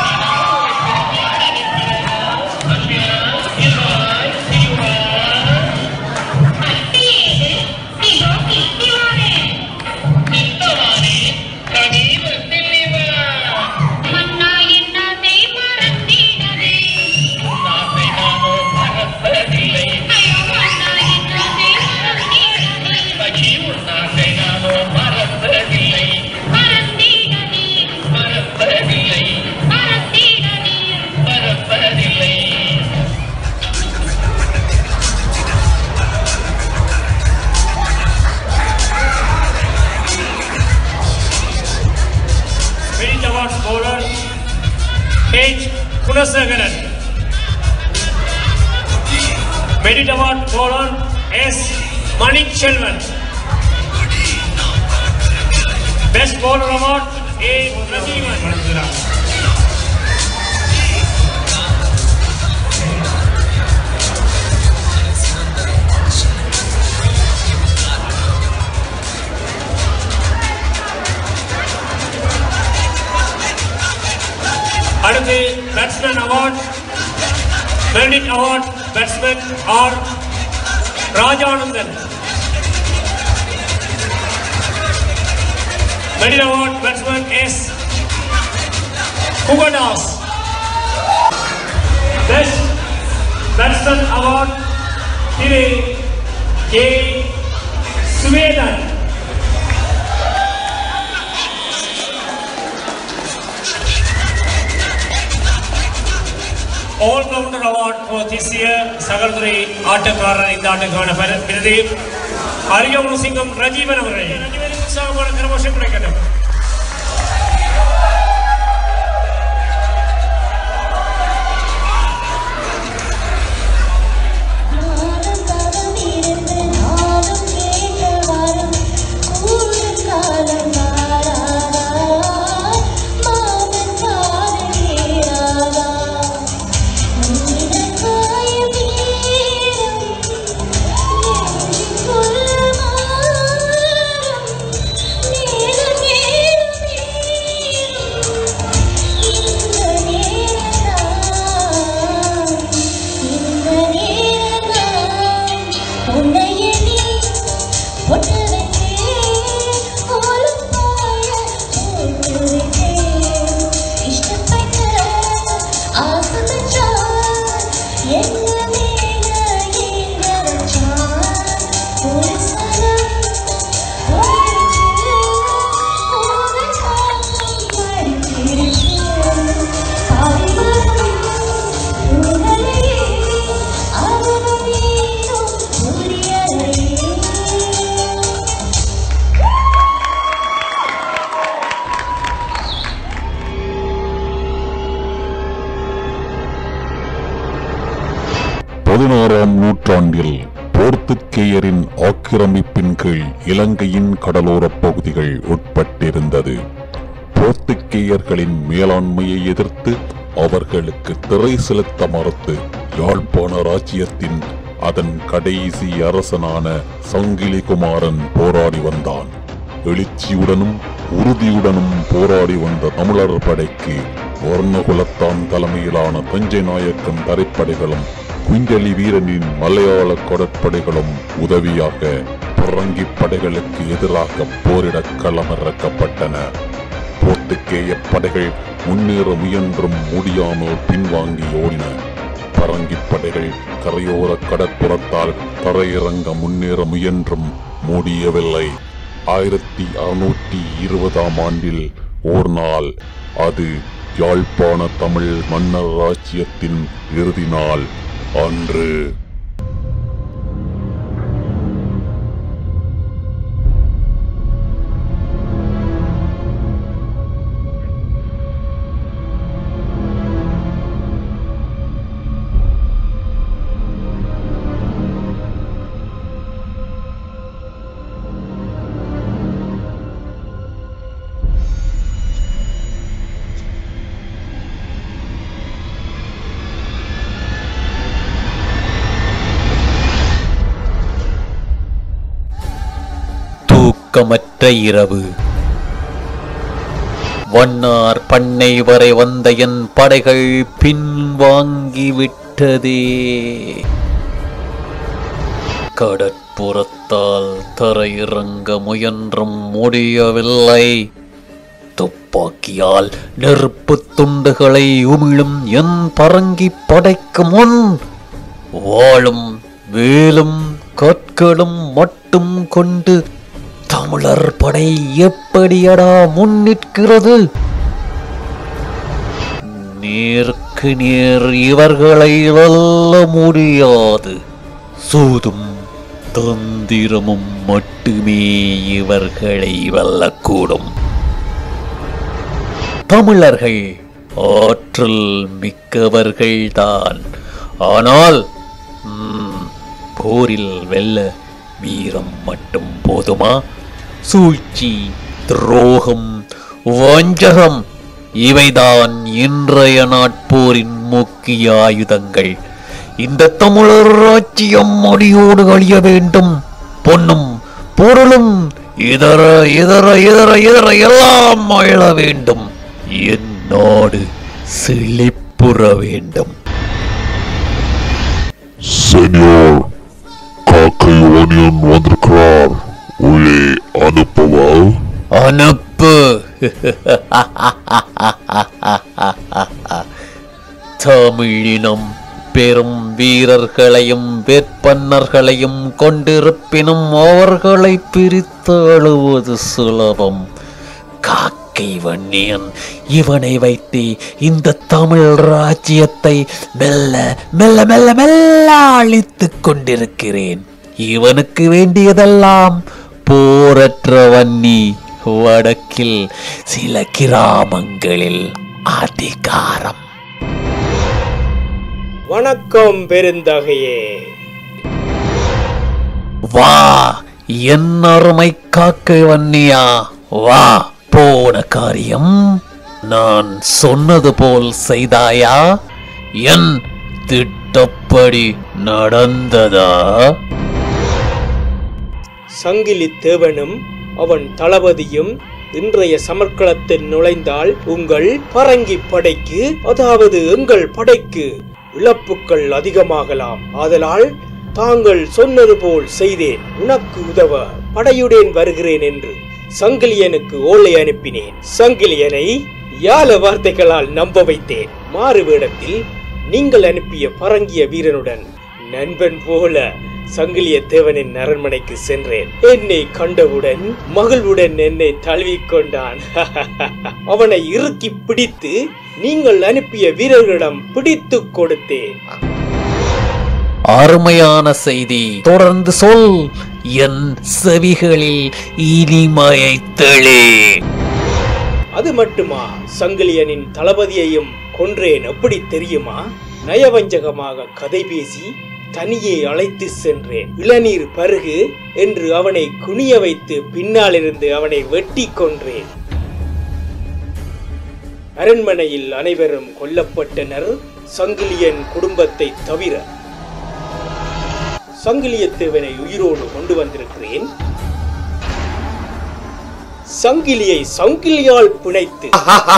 மன்னா என்னாதை மறந்திடவே ஐயோ மன்னா என்னாதை மறந்திடவே மறந்திடவே மறந்திடவே Merit Awards bowler H. Kunasagaran. Merit Award bowler S. Manik Chelvan. Best bowler award A. Rajivan. அடுத்து batsman award merit award batsman R Rajanandan merit award batsman S Kugadas best batsman award திரு K Suvethan allrounder award for this year சகல்துறை ஆட்டக்காரர் இந்த ஆண்டுக்கான பெரு- விருது அரியவனு சிங்கம் ரஜீவன் அவர்கள் ரஜீவனுக்கு உற்சாகமான கரகோஷம் கிடைக்கட்டும் பதினாறாம் நூற்றாண்டில் போர்த்துக்கேயரின் ஆக்கிரமிப்பின் கீழ் இலங்கையின் கடலோரப் பகுதிகள் உட்பட்டிருந்தது போர்த்துக்கேயர்களின் மேலாண்மையை எதிர்த்து அவர்களுக்கு திரை செலுத்த மறுத்து யாழ்ப்பாண ராஜ்யத்தின் அதன் கடைசி அரசனான சங்கிலி குமாரன் போராடி வந்தான் எழுச்சியுடனும் உறுதியுடனும் போராடி வந்த தமிழர் படைக்கு வர்ணகுலத்தான் தலைமையிலான தஞ்சை நாயக்கன் தரைப்படைகளும் குஞ்சலி வீரனின் மலையாள கடற்படைகளும் உதவியாக பரங்கி படைகளுக்கு எதிராக போரிட களமிறக்கப்பட்டன போர்த்துக்கேய படைகள் முன்னேற முயன்றும் முடியாமல் பின்வாங்கி ஓடின பரங்கி படைகள் கரையோர கடற்புறத்தால் தரையிறங்க முன்னேற முயன்றும் முடியவில்லை ஆயிரத்தி அறுநூற்றி இருபதாம் ஆண்டில் ஓர் நாள் அது யாழ்ப்பாண தமிழ் மன்னர் ராஜ்யத்தின் இறுதி நாள் அன்று தூக்கமற்ற இரவு வண்ணார் பண்ணை வரை வந்த என் படைகள் பின்வாங்கிவிட்டதே கடற்புறத்தால் தரையிறங்க முயன்றும் முடியவில்லை துப்பாக்கியால் நெருப்புத் துண்டுகளை உமிழும் என் பரங்கி படைக்கு முன் வாளும் வேலும் கற்களும் மட்டும் கொண்டு தமிழர் படை எப்படியடா முன்னிற்கிறது நேருக்கு நேர் இவர்களை வெல்ல முடியாது சூதும் தந்திரமும் மட்டுமே இவர்களை வெல்லக்கூடும் தமிழர்கள் ஆற்றல் மிக்கவர்கள்தான் ஆனால் ம், போரில் வெல்ல வீரம் மட்டும் போதுமா சூழ்ச்சி துரோகம் வஞ்சகம் இவைதான் இன்றைய நாட்போரின் முக்கிய ஆயுதங்கள் இந்த தமிழர் ராஜ்யம் மொழியோடு அழிய வேண்டும் பொன்னும் பொருளும் இதர இதர இதர இதர எல்லாம் அழ வேண்டும் என் நாடு செழிப்புற வேண்டும் செனியோர் காக்கை ஒனியன் வந்திருக்கிறார் உள்ளே அனுப்பவா அனுப்பு தமிழினம் பெரும் வீரர்களையும் வேட்பன்னர்களையும் கொண்டிருப்பினும் அவர்களை பிரித்து அழுவது சுலபம் காக்கை வன்னியன் இவனை வைத்து இந்த தமிழ் ராஜ்யத்தை மெல்ல மெல்ல மெல்ல மெல்ல அழித்துக் கொண்டிருக்கிறேன் இவனுக்கு வேண்டியதெல்லாம் போரற்ற வன்னி வடக்கில் சில கிராமங்களில் அதிகாரம் வணக்கம் பெருந்தகையே வா என் அருமை காக்கை வன்னியா வா போன காரியம் நான் சொன்னது போல் செய்தாயா என் திட்டப்படி நடந்ததா சங்கிலி தேவனும் அவன் தளபதியும் இன்றைய சமர்க்களத்தில் நுழைந்தால் உங்கள் பரங்கி படைக்கு அதாவது எங்கள் படைக்கு இழப்புக்கள் அதிகமாகலாம் ஆதலால் தாங்கள் சொன்னது போல் செய்தேன் உனக்கு உதவ படையுடன் வருகிறேன் என்று சங்கிலியனுக்கு ஓலை அனுப்பினேன் சங்கிலியனை யால வார்த்தைகளால் நம்ப வைத்தேன் மாறு வேடத்தில் நீங்கள் அனுப்பிய பரங்கிய வீரனுடன் நண்பன் போல சங்கிலிய தேவனின் அரண்மனைக்கு சென்றேன் என்னை கண்டவுடன் மகிழ்வுடன் என்னை தழுவிக்கொண்டான் அவனை இறுக்கி பிடித்து நீங்கள் அனுப்பிய வீரர்களிடம் பிடித்து கொடுத்தேன் அருமையான செய்தி தொடர்ந்து சொல் என் செவிகளில் இனிமையை தெளி அது மட்டுமா சங்கிலியனின் தளபதியையும் கொன்றேன் எப்படி தெரியுமா நயவஞ்சகமாக கதை பேசி தனியே அழைத்து சென்றேன் இளநீர் பருகு என்று அவனை குனிய வைத்து பின்னாலிருந்து அவனை வெட்டி கொன்றேன் அரண்மனையில் அனைவரும் கொல்லப்பட்டனர் சங்கிலியன் குடும்பத்தை தவிர சங்கிலியத்தேவனை உயிரோடு கொண்டு வந்திருக்கிறேன் சங்கிலியை சங்கிலியால் பிணைத்து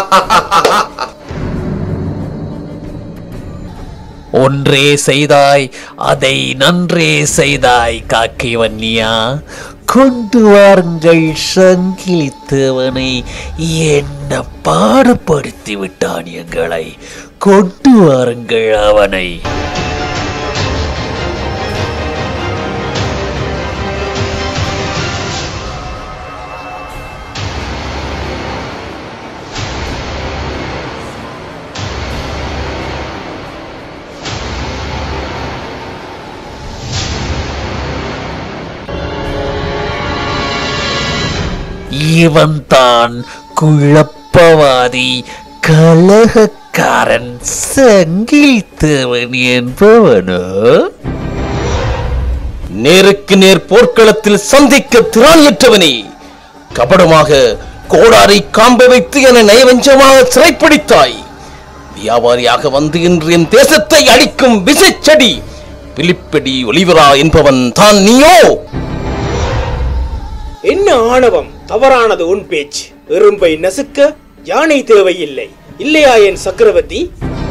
ஒன்றே செய்தாய் அதை நன்றே செய்தாய் காக்கை வன்னியா கொண்டு வாருங்கள் சங்கிலித்தவனை என்ன பாடுபடுத்தி விட்டான் எங்களை கொண்டு வாருங்கள் அவனை இவன்தான் குழப்பவாதி கலகக்காரன் சங்கிலித்தவன் என்பவனோ நேருக்கு நேர் போர்க்களத்தில் சந்திக்க திராணியற்றவனே கபடமாக கோடாரை காம்ப வைத்து என நயவஞ்சமாக சிறைப்பிடித்தாய் வியாபாரியாக வந்து இன்று என் தேசத்தை அழிக்கும் விசைச்செடி பிலிப்படி ஒளிவரா என்பவன் தான் நீயோ என்ன ஆணவம் தவறானது உன் பேச்சு எறும்பை நசுக்க யானை தேவையில்லை இல்லையா என் சக்கரவர்த்தி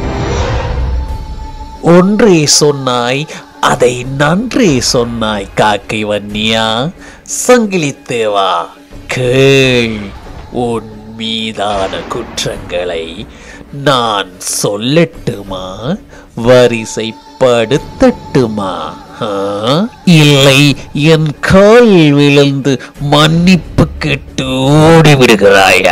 ஒன்றே சொன்னாய் அதை நன்றே சொன்னாய் காக்கை வன்னியா சங்கிலித்தேவா கேள் உன் மீதான குற்றங்களை நான் சொல்லட்டுமா வரிசைப்படுத்தட்டுமா ஆ? இல்லை என் கால் விழுந்து மன்னிப்பு கேட்டு ஓடிவிடுகிறாயா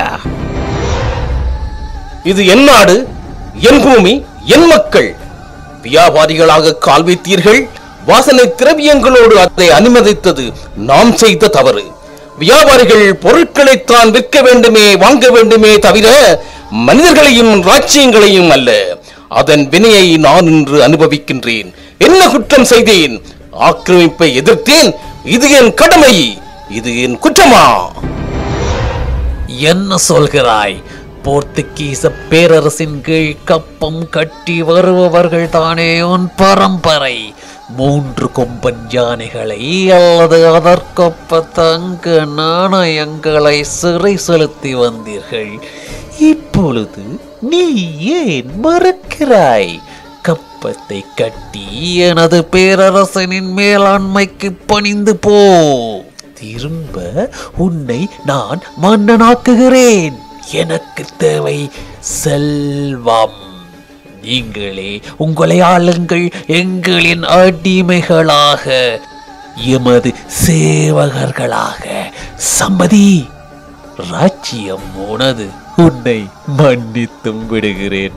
இது என் நாடு என் பூமி என் மக்கள் வியாபாரிகளாக கால் வைத்தீர்கள் வாசனை திரவியங்களோடு அதை அனுமதித்தது நாம் செய்த தவறு வியாபாரிகள் பொருட்களைத்தான் விற்க வேண்டுமே வாங்க வேண்டுமே தவிர மனிதர்களையும் ராஜ்யங்களையும் அல்ல அதன் வினையை நான் இன்று அனுபவிக்கின்றேன் என்ன குற்றம் செய்தேன் ஆக்கிரமிப்பை எதிர்த்தேன் இது என் கடமை இது என் குற்றமா என்ன சொல்கிறாய் போர்த்துகீச பேரரசின் கீழ் கப்பம் கட்டி வருபவர்கள் தானே உன் பரம்பரை மூன்று கொம்பன் யானைகளை அல்லது அதற்கொப்ப தங்க நாணயங்களை சிறை செலுத்தி வந்தீர்கள் இப்பொழுது நீ ஏன் மறுக்கிறாய் கப்பத்தை கட்டி எனது பேரரசனின் மேலாண்மைக்கு பணிந்து போ திரும்ப உன்னை நான் மன்னனாக்குகிறேன் எனக்கு தேவை செல்வம் நீங்களே உங்களை ஆளுங்கள் எங்களின் அடிமைகளாக எமது சேவகர்களாக சம்மதி ராஜ்யம் உனது உன்னை மன்னித்தும் விடுகிறேன்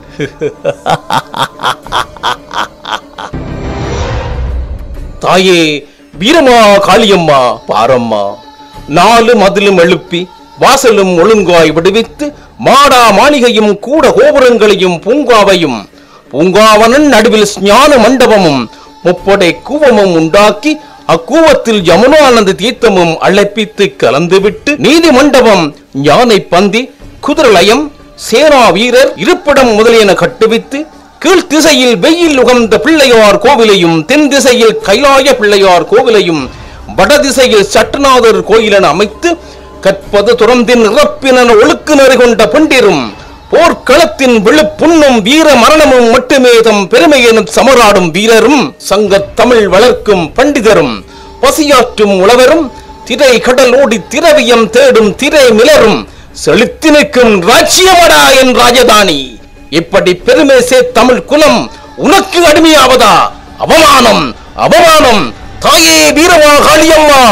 தாயே வீரமா காளியம்மா பாரம்மா நாலு மதிலும் எழுப்பி வாசலும் ஒழுங்காய் விடுவித்து மாடா மாளிகையும் கூட கோபுரங்களையும் பூங்காவையும் பூங்காவனன் நடுவில் ஞான மண்டபமும் முப்படை கூவமும் உண்டாக்கி அக்கூவத்தில் யமுனானந்த தீர்த்தமும் அழைப்பித்து கலந்துவிட்டு நீதி மண்டபம் யானை பந்தி குதிரலயம் சேனா வீரர் இருப்பிடம் முதலியன கட்டுவித்து கீழ் திசையில் வெயில் உகந்த பிள்ளையார் கோவிலையும் தென் திசையில் கைலாய பிள்ளையார் கோவிலையும் வடதிசையில் சட்டநாதர் கோயிலென அமைத்து கற்பது துறந்தின் இறப்பின ஒழுக்கு நெறி கொண்ட பண்டிரும் போர்க்களத்தின் விழுப்புண்ணும் வீர மரணமும் மட்டுமே தம் பெருமை எனும் சமராடும் வீரரும் சங்கத் தமிழ் வளர்க்கும் பண்டிதரும் பசியாற்றும் உழவரும் திரை கடல் ஓடி திரவியம் தேடும் திரை மிளரும் செழித்து நிற்கும் ராஜ்யமடா என் ராஜதானி இப்படி பெருமை சே தமிழ் குலம் உனக்கு அடிமையாவதா அவமானம் அவமானம் தாயே வீரமா காளியம்மா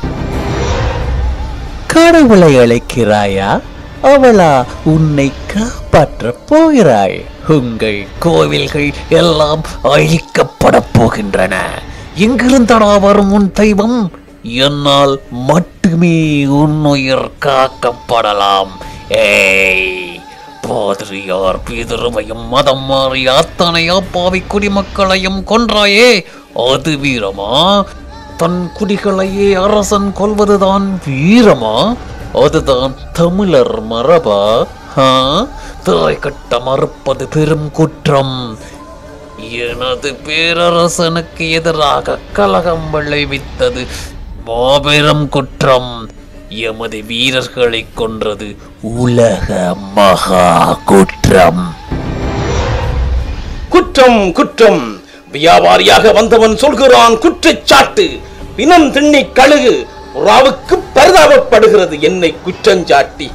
கடவுளை அழைக்கிறாயா அவளா உன்னை காப்பாற்றப் போகிறாள் உங்கள் கோவில்கள் எல்லாம் அழிக்கப்பட போகின்றன எங்கிருந்தடா வரும் உன் தெய்வம் என்னால் மட்டுமே உன் உயிர் காக்கப்படலாம் ஏய் பாதிரியார் பிதருவையும் மதம் மாறி அத்தனை அப்பாவி குடிமக்களையும் கொன்றாயே அது வீரமா தன் குடிகளையே அரசன் கொல்வதுதான் வீரமா அதுதான் தமிழர் மரபா ஆ? திரை கட்ட மறுப்பது பெரும் குற்றம் எனது பேரரசனுக்கு எதிராக கலகம் விளைவித்தது மாபெரும் குற்றம் எமது வீரர்களை கொன்றது உலக மகா குற்றம் குற்றம் குற்றம் வியாபாரியாக வந்தவன் சொல்கிறான் குற்றச்சாட்டு பிணம் திண்ணி கழுகு ராவுக்கு பரிதாபப்படுகிறது என்னை குற்றஞ்சாட்டி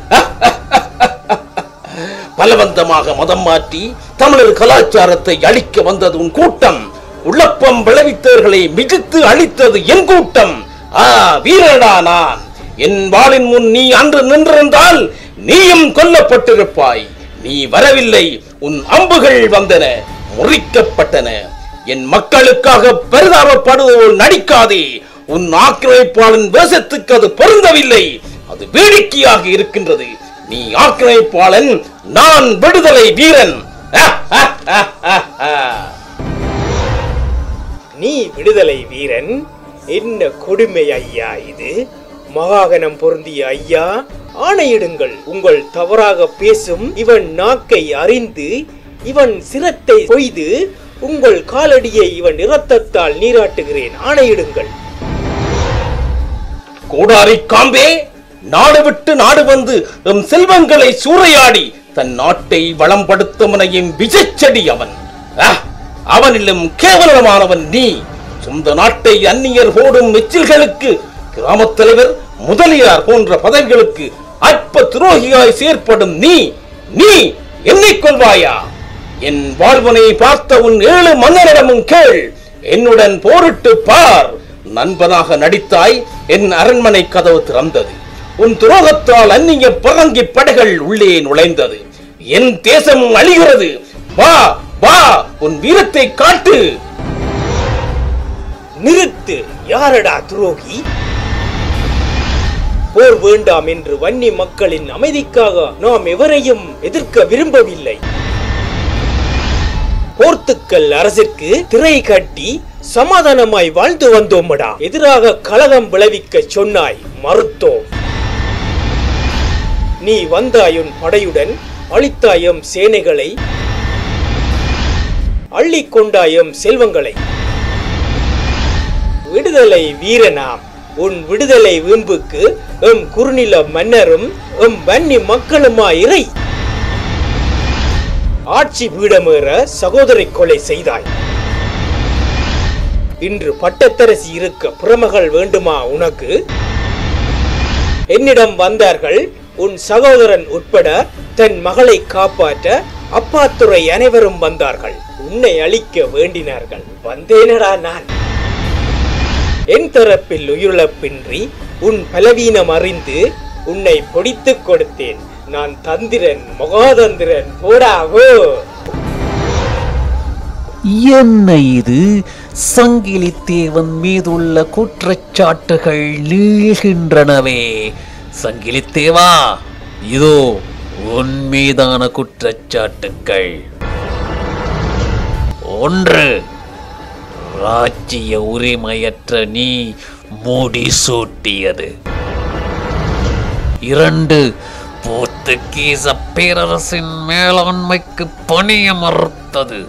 பலவந்தமாக மதம் மாற்றி தமிழர் கலாச்சாரத்தை அழிக்க வந்தது உன் கூட்டம் உழப்பம் விளைவித்தவர்களை மிதித்து அழித்தது என் கூட்டம் ஆ வீரடா நான் என் வாளின் முன் நீ அன்று நின்றிருந்தால் நீயும் கொல்லப்பட்டிருப்பாய் நீ வரவில்லை உன் அம்புகள் வந்தன முறிக்கப்பட்டன என் மக்களுக்காக பரிதாபப்படுவோர் நடிக்காதே உன் ஆக்கிரமிப்பாளன் வேஷத்துக்கு அது பொருந்தவில்லை அது வேடிக்கையாக இருக்கின்றது நீ ஆக்கிரமிப்பாளன் நான் விடுதலை வீரன் நீ விடுதலை வீரன் என்ன கொடுமை ஐயா இது மகாகணம் பொருந்திய ஐயா ஆணையிடுங்கள் உங்கள் தவறாக பேசும் இவன் நாக்கை அறிந்து இவன் சிரத்தை கொய்து உங்கள் காலடியை இவன் இரத்தத்தால் நீராட்டுகிறேன் ஆணையிடுங்கள் கோடாரி காம்பே நாடு விட்டு நாடு வந்து எம் செல்வங்களை சூறையாடி தன் நாட்டை வளம்படுத்த முனையும் விஜச்செடி அவன் ஆ, அவனிலும் கேவலமானவன் நீ சொந்த நாட்டை அந்நியர் போடும் எச்சில்களுக்கு கிராமத் தலைவர் முதலியார் போன்ற பதவிகளுக்கு அற்ப துரோகியாய் செயற்படும் நீ நீ என்னை கொள்வாயா என் வாழ்வனை பார்த்த உன் ஏழு மன்னரிடமும் கேள் என்னுடன் போரிட்டு பார் நண்பனாக நடித்தாய் என் அரண்மனை கதவு திறந்தது உன் துரோகத்தால் அந்நிய பரங்கி படைகள் உள்ளே நுழைந்தது என் தேசம் அழிகிறது வா வா உன் வீரத்தை காட்டு நிறுத்து யாரடா துரோகி போர் வேண்டாம் என்று வன்னி மக்களின் அமைதிக்காக நாம் எவரையும் எதிர்க்க விரும்பவில்லை போர்த்துக்கல் அரசிற்கு திரை கட்டி சமாதானமாய் வாழ்ந்து வந்தோமடா எதிராக கலகம் விளைவிக்க சொன்னாய் மறுத்தோம் நீ வந்தாயுன் படையுடன் அழித்தாயம் சேனைகளை அள்ளிக் கொண்டாயம் செல்வங்களை விடுதலை வீரனாம் உன் விடுதலை வீம்புக்கு எம் குறுநில மன்னரும் எம் வன்னி மக்களுமா இறை ஆட்சி பீடமேற சகோதரி கொலை செய்தாய் இன்று பட்டத்தரசி இருக்க புறமகள் வேண்டுமா உனக்கு என்னிடம் வந்தார்கள் உன் சகோதரன் உட்பட தன் மகளை காப்பாற்ற அப்பாத்துறை அனைவரும் வந்தார்கள் உன்னை அழிக்க வேண்டினார்கள் வந்தேனடா நான் என் தரப்பில் உயிரிழப்பின்றி உன் பலவீனம் அறிந்து உன்னை பொடித்துக் கொடுத்தேன் நான் தந்திரன் மகாதந்திரன் போடாவோ என்ன இது சங்கிலி தேவன் மீதுள்ள குற்றச்சாட்டுகள் நீள்கின்றனவே சங்கிலி தேவா இதோ உன் மீதான குற்றச்சாட்டுக்கள் ஒன்று ராஜ்ய உரிமையற்ற நீ முடி சூட்டியது இரண்டு போர்த்துகீச பேரரசின் மேலாண்மைக்கு பணிய மறுத்தது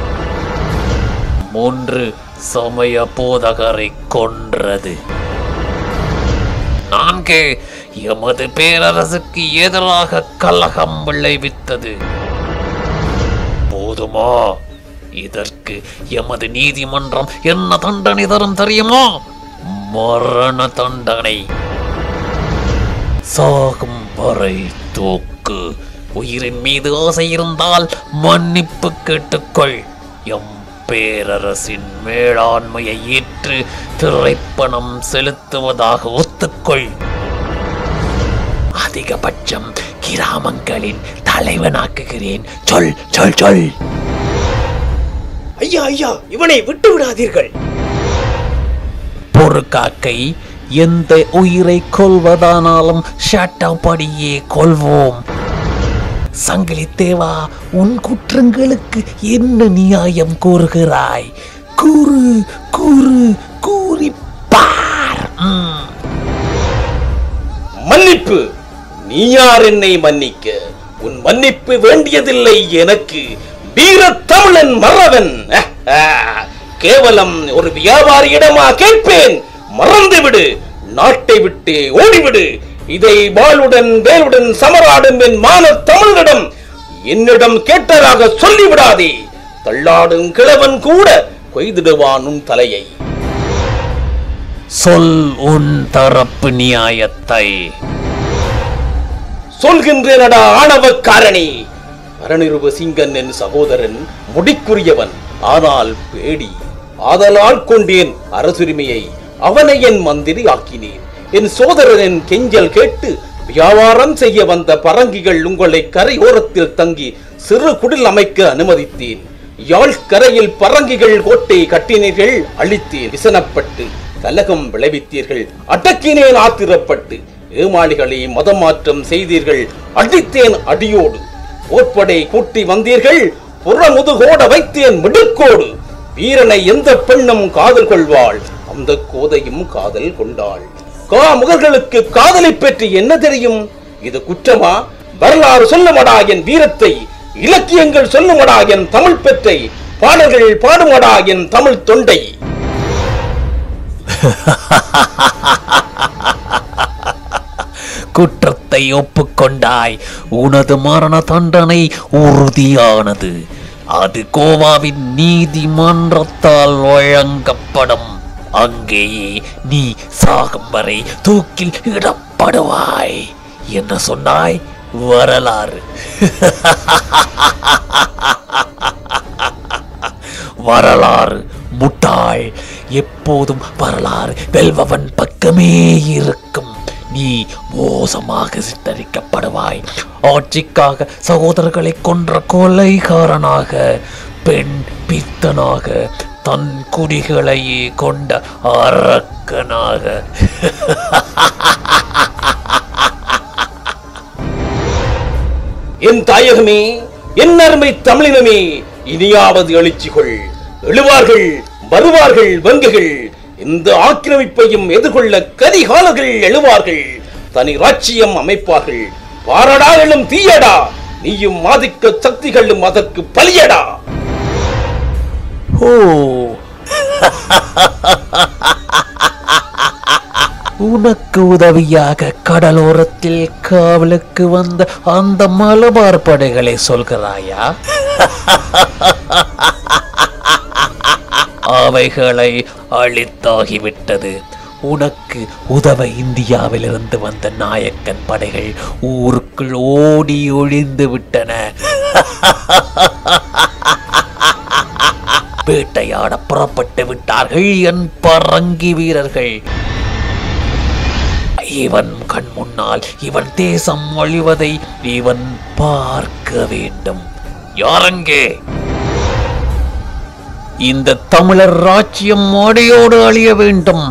மூன்று சமய போதகரை கொன்றது நான்கு எமது பேரரசுக்கு எதிராக கலகம் விளைவித்தது போதுமா இதற்கு எமது நீதிமன்றம் என்ன தண்டனை தரும் தெரியுமா மரண தண்டனை சாகும் வரை தூக்கு உயிரின் மீது ஆசை இருந்தால் மன்னிப்பு கேட்டுக்கொள் எம் பேரரசின் மேலாண்மையை ஏற்று திரைப்பணம் செலுத்துவதாக ஒத்துக்கொள் அதிகபட்சம் கிராமங்களின் தலைவனாக்குகிறேன் சொல் சொல் சொல் ஐயா ஐயா இவனை விட்டு விடாதீர்கள் பொறுக்காக்கை எந்த உயிரை கொல்வதானாலும் ஷட்டப்படியே கொல்வோம் சங்கிலி தேவா உன் குற்றங்களுக்கு என்ன நியாயம் கூறுகிறாய் கூறு கூறு கூறி பார் ம். மன்னிப்பு நீ யார் என்னை மன்னிக்க உன் மன்னிப்பு வேண்டியதில்லை எனக்கு வீர தமிழன் மறவன் அஹ், அஹ். கேவலம் ஒரு வியாபாரியிடமா கேட்பேன் மறந்துவிடு நாட்டை விட்டு ஓடிவிடு இதை வாளுடன் வேலுடன் சமராடும் என் மான தமிழனிடம் என்னிடம் கேட்டதாக சொல்லிவிடாதே தள்ளாடும் கிழவன் கூட கொய்திடுவான் உன் தலையை சொல் உன் தரப்பு நியாயத்தை சொல்கின்றேனடா ஆணவக்காரணி அரணிருவ சிங்கன் என் சகோதரன் முடிக்குரியவன் ஆனால் பேடி ஆதலால் கொண்டேன் அரசுரிமையை அவனை என் மந்திரி ஆக்கினேன் என் சோதரனின் கெஞ்சல் கேட்டு வியாபாரம் செய்ய வந்த பரங்கிகள் உங்களை கரையோரத்தில் தங்கி சிறு குடில் அமைக்க அனுமதித்தேன் யாழ் கரையில் பரங்கிகள் கோட்டை கட்டினீர்கள் அழித்தேன் விசனப்பட்டு கலகம் விளைவித்தீர்கள் அடக்கினேன் ஆத்திரப்பட்டு ஏமாளிகளை மதமாற்றம் செய்தீர்கள் அடித்தேன் அடியோடு போர்ப்படை கூட்டி வந்தீர்கள் புறமுதுகோட வைத்தேன் மிடுக்கோடு வீரனை எந்த பெண்ணும் காதல் கொள்வாள் அந்த கோதையும் காதல் கொண்டாள் காமுகர்களுக்கு காதலை பற்றி என்ன தெரியும் இது குற்றமா வரலாறு சொல்லுமடா என் வீரத்தை இலக்கியங்கள் சொல்லுமடா என் தமிழ் பெற்றை பாடல்கள் பாடுமடா என் தமிழ் தொண்டை குற்றத்தை ஒப்புக்கொண்டாய் உனது மரண தண்டனை உறுதியானது அது கோவாவின் நீதிமன்றத்தால் வழங்கப்படும் அங்கேயே நீ சாகும் வரை தூக்கில் இடப்படுவாய் என்ன சொன்னாய் வரலாறு வரலாறு முட்டாள் எப்போதும் வரலாறு வெல்பவன் பக்கமே இருக்கும் நீ மோசமாக சித்தரிக்கப்படுவாய் ஆட்சிக்காக சகோதரர்களை கொன்ற கொலைகாரனாக பெண் பித்தனாக தன் குடிகளையே கொண்ட அரக்கனாக என் தாயகமே என் அருமை தமிழினமே இனியாவது எழுச்சிகள் எழுவார்கள் வருவார்கள் வங்குகள் இந்த ஆக்கிரமிப்பையும் எதிர்கொள்ள கரிகாலர்கள் எழுவார்கள் தனி ராட்சியம் அமைப்பார்கள் பாரடா எழும் தீயடா நீயும் ஆதிக்க சக்திகளும் அதற்கு பலியடா ஓ உனக்கு உதவியாக கடலோரத்தில் காவலுக்கு வந்த அந்த மலபார் படைகளை சொல்கிறாயா அவைகளை அழித்தாகிவிட்டது உனக்கு உதவ இந்தியாவிலிருந்து வந்த நாயக்கன் படைகள் ஊருக்குள் ஓடி ஒழிந்து விட்டன வேட்டையாட புறப்பட்டு விட்டார்கள் என் பரங்கி வீரர்கள் இவன் கண் முன்னால் இவன் தேசம் அழிவதை இவன் பார்க்க வேண்டும் யாரங்கே இந்த தமிழர் ராஜ்யம் அடியோடு அழிய வேண்டும்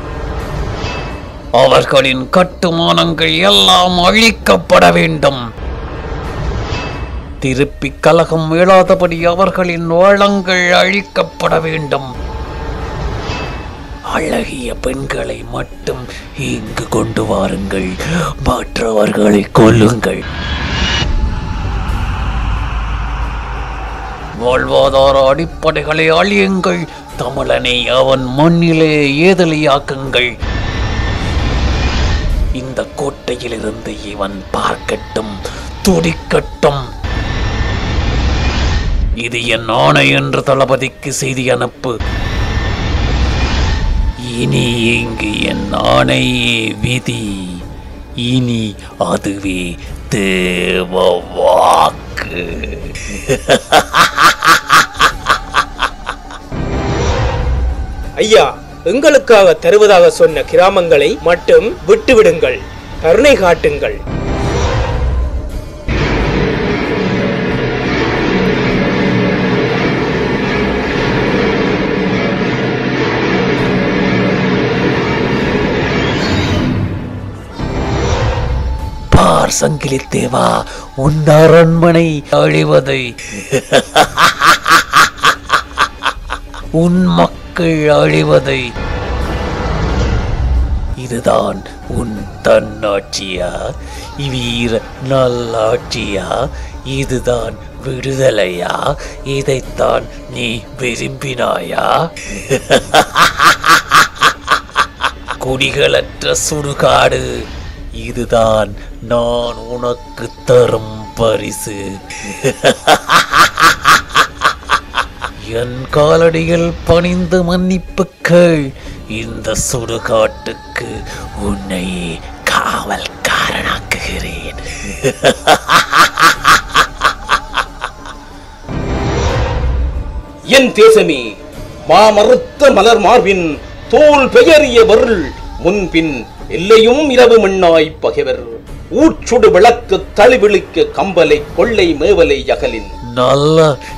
அவர்களின் கட்டுமானங்கள் எல்லாம் அழிக்கப்பட வேண்டும் திருப்பி கலகம் இயலாதபடி அவர்களின் வளங்கள் அழிக்கப்பட வேண்டும் அழகிய பெண்களை மட்டும் இங்கு கொண்டு வாருங்கள் மற்றவர்களை கொல்லுங்கள் வாழ்வாதார அடிப்படைகளை அழியுங்கள் தமிழனை அவன் மண்ணிலே ஏதலியாக்குங்கள் இந்த கோட்டையிலிருந்து இவன் பார்க்கட்டும் துடிக்கட்டும் இது என் ஆணை என்று தளபதிக்கு செய்தி அனுப்பு இனி இங்கு என் ஆணையே விதி இனி அதுவே தேவ வாக்கு ஐயா எங்களுக்காக தருவதாக சொன்ன கிராமங்களை மட்டும் விட்டுவிடுங்கள் கருணை காட்டுங்கள் பார் சங்கிலி தேவா உன் அரண்மனை அழிவதை உன் மக்கள் அழிவதை இதுதான் உன் தன்னாட்சியா வீர நல்லாட்சியா இதுதான் விடுதலையா இதைத்தான் நீ விரும்பினாயா குடிகளற்ற சுடுகாடு இதுதான் நான் உனக்கு தரும் பரிசு என் காலடியில் பணிந்து மன்னிப்புக்கள் இந்த சுடுகாட்டுக்கு உன்னை காவல்காரனாக்குகிறேன் என் தேசமே மாமறுத்த மலர் மார்பின் தோல் பெயரிய வருள் முன்பின் எல்லையும் இரவு மண்ணாய் பகைவர் ஊற்றுடு விளக்கு தளிவிழிக்க கம்பலை கொள்ளை மேவலை அகலின் நல்ல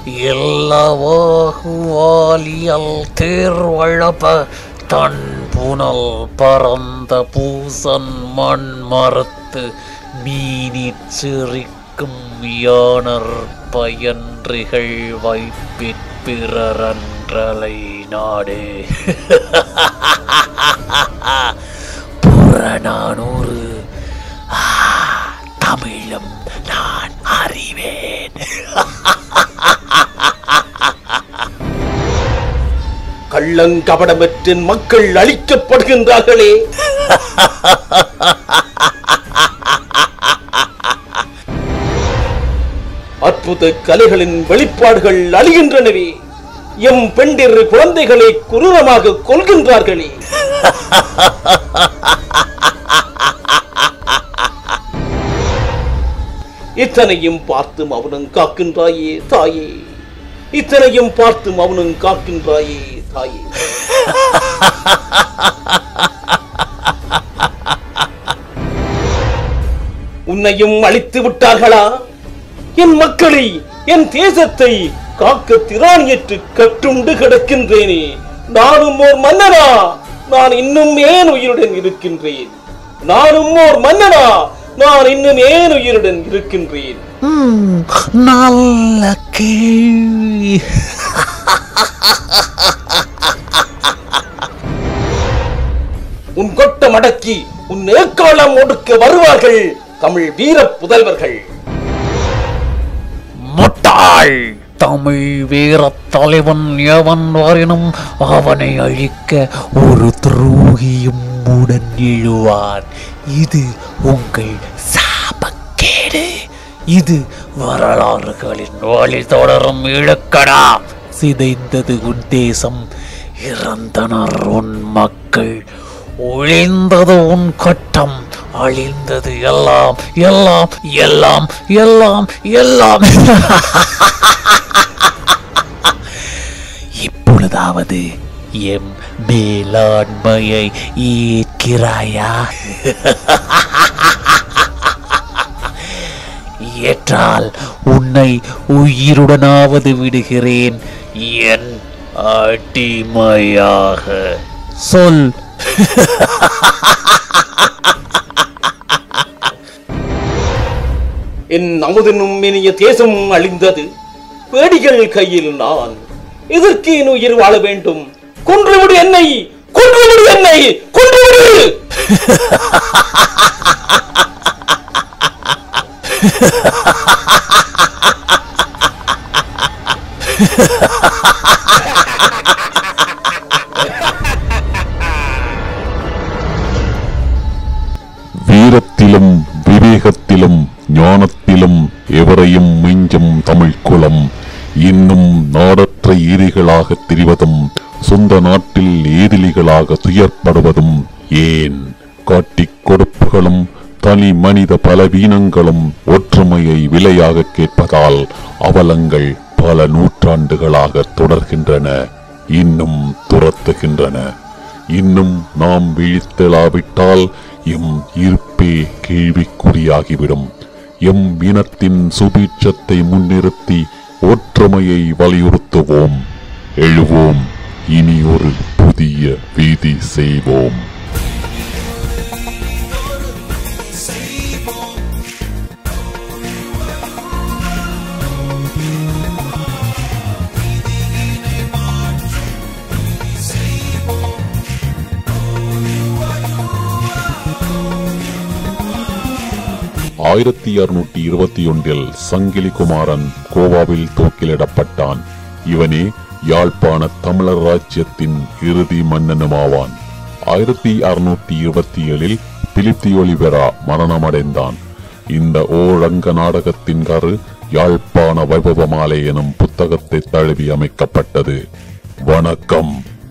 எல்லாவாகுவாலியல் தேர்வழப தன் புனல் பறந்த பூசன் மண் மறுத்து மீனிற் சிரிக்கும் யானர் பயன்றிகள் வைப்பிற் பிறரன்றலை நாடே புறநானூறு ஆ, தமிழும் நான் அறிவேன் கள்ளங்கபடமற்ற மக்கள் அழிக்கப்படுகின்றார்களே அற்புத கலைகளின் வெளிப்பாடுகள் அழிகின்றனவே எம் பெண்டிர் குழந்தைகளை குரூரமாக கொள்கின்றார்களே இத்தனையும் பார்த்து மௌனம் காக்கின்றாயே தாயே இத்தனையும் பார்த்து மௌனம் காக்கின்றாயே தாயே உன்னையும் அழித்து விட்டார்களா என் மக்களை என் தேசத்தை காக்க திராணியற்று கட்டுண்டு கிடக்கின்றேனே நானும் ஓர் மன்னனா நான் இன்னும் ஏன் உயிருடன் இருக்கின்றேன் நானும் ஓர் மன்னனா நான் இன்னும் ஏன் உயிருடன் இருக்கின்றேன் ம், நல்ல கேள்வி உன் கொட்டம் அடக்கி உன் நேர்காலம் ஒடுக்க வருவார்கள் தமிழ் வீர புதல்வர்கள் முட்டாள் தமிழ் வீர தலைவன் எவன் வாரினும் அவனை அழிக்க ஒரு துரோகியும் உடன் எழுவான் இது உங்கள் சாபக்கேடு இது வரலாறுகளின் வழி தொடரும் இழுக்கடா சிதைந்தது உன் தேசம் இறந்தனர் உன் மக்கள் ஒழிந்தது உன் கட்டம் அழிந்தது எல்லாம் எல்லாம் எல்லாம் எல்லாம் எல்லாம் இப்பொழுதாவது எம் மேலாண்மையை ஏற்கிறாயா ஏற்றால் உன்னை உயிருடனாவது விடுகிறேன் என் அடிமையாக சொல் என் அமுதனும் இனிய தேசம் அழிந்தது பேடிகள் கையில் நான் எதற்கு என் உயிர் வாழ வேண்டும் கொன்றுவிடு என்னை கொன்றுவிடு என்னை கொன்றுவிடு வீரத்திலும் விவேகத்திலும் ஞானத்திலும் எவரையும் மிஞ்சும் தமிழ் குலம் இன்னும் நாடற்ற ஈரிகளாக திரிவதும் சொந்த நாட்டில் ஏதிலிகளாக துயர்ப்படுவதும் ஏன் காட்டிக் கொடுப்புகளும் தனி மனித பலவீனங்களும் ஒற்றுமையை விலையாக கேட்பதால் அவலங்கள் பல நூற்றாண்டுகளாக தொடர்கின்றன இன்னும் துரத்துகின்றன இன்னும் நாம் விழித்தெழாவிட்டால் எம் இருப்பே கேள்விக்குறியாகிவிடும் எம் இனத்தின் சுபீட்சத்தை முன்னிறுத்தி ஒற்றுமையை வலியுறுத்துவோம் எழுவோம் இனி ஒரு புதிய வீதி செய்வோம் ஆயிரத்தி அறுநூற்றி இருபத்தி ஒன்றில் சங்கிலி குமாரன் கோவாவில் தூக்கிலிடப்பட்டான் இவனே யாழ்ப்பாண தமிழர் ராஜ்யத்தின் இறுதி மன்னனுமாவான் ஆயிரத்தி அறுநூற்றி இருபத்தி ஏழில் பிலிப்தி ஒலிவெரா மரணமடைந்தான் இந்த ஓரங்க நாடகத்தின் கரு யாழ்ப்பாண வைபவமாலை எனும் புத்தகத்தை தழுவி அமைக்கப்பட்டது வணக்கம்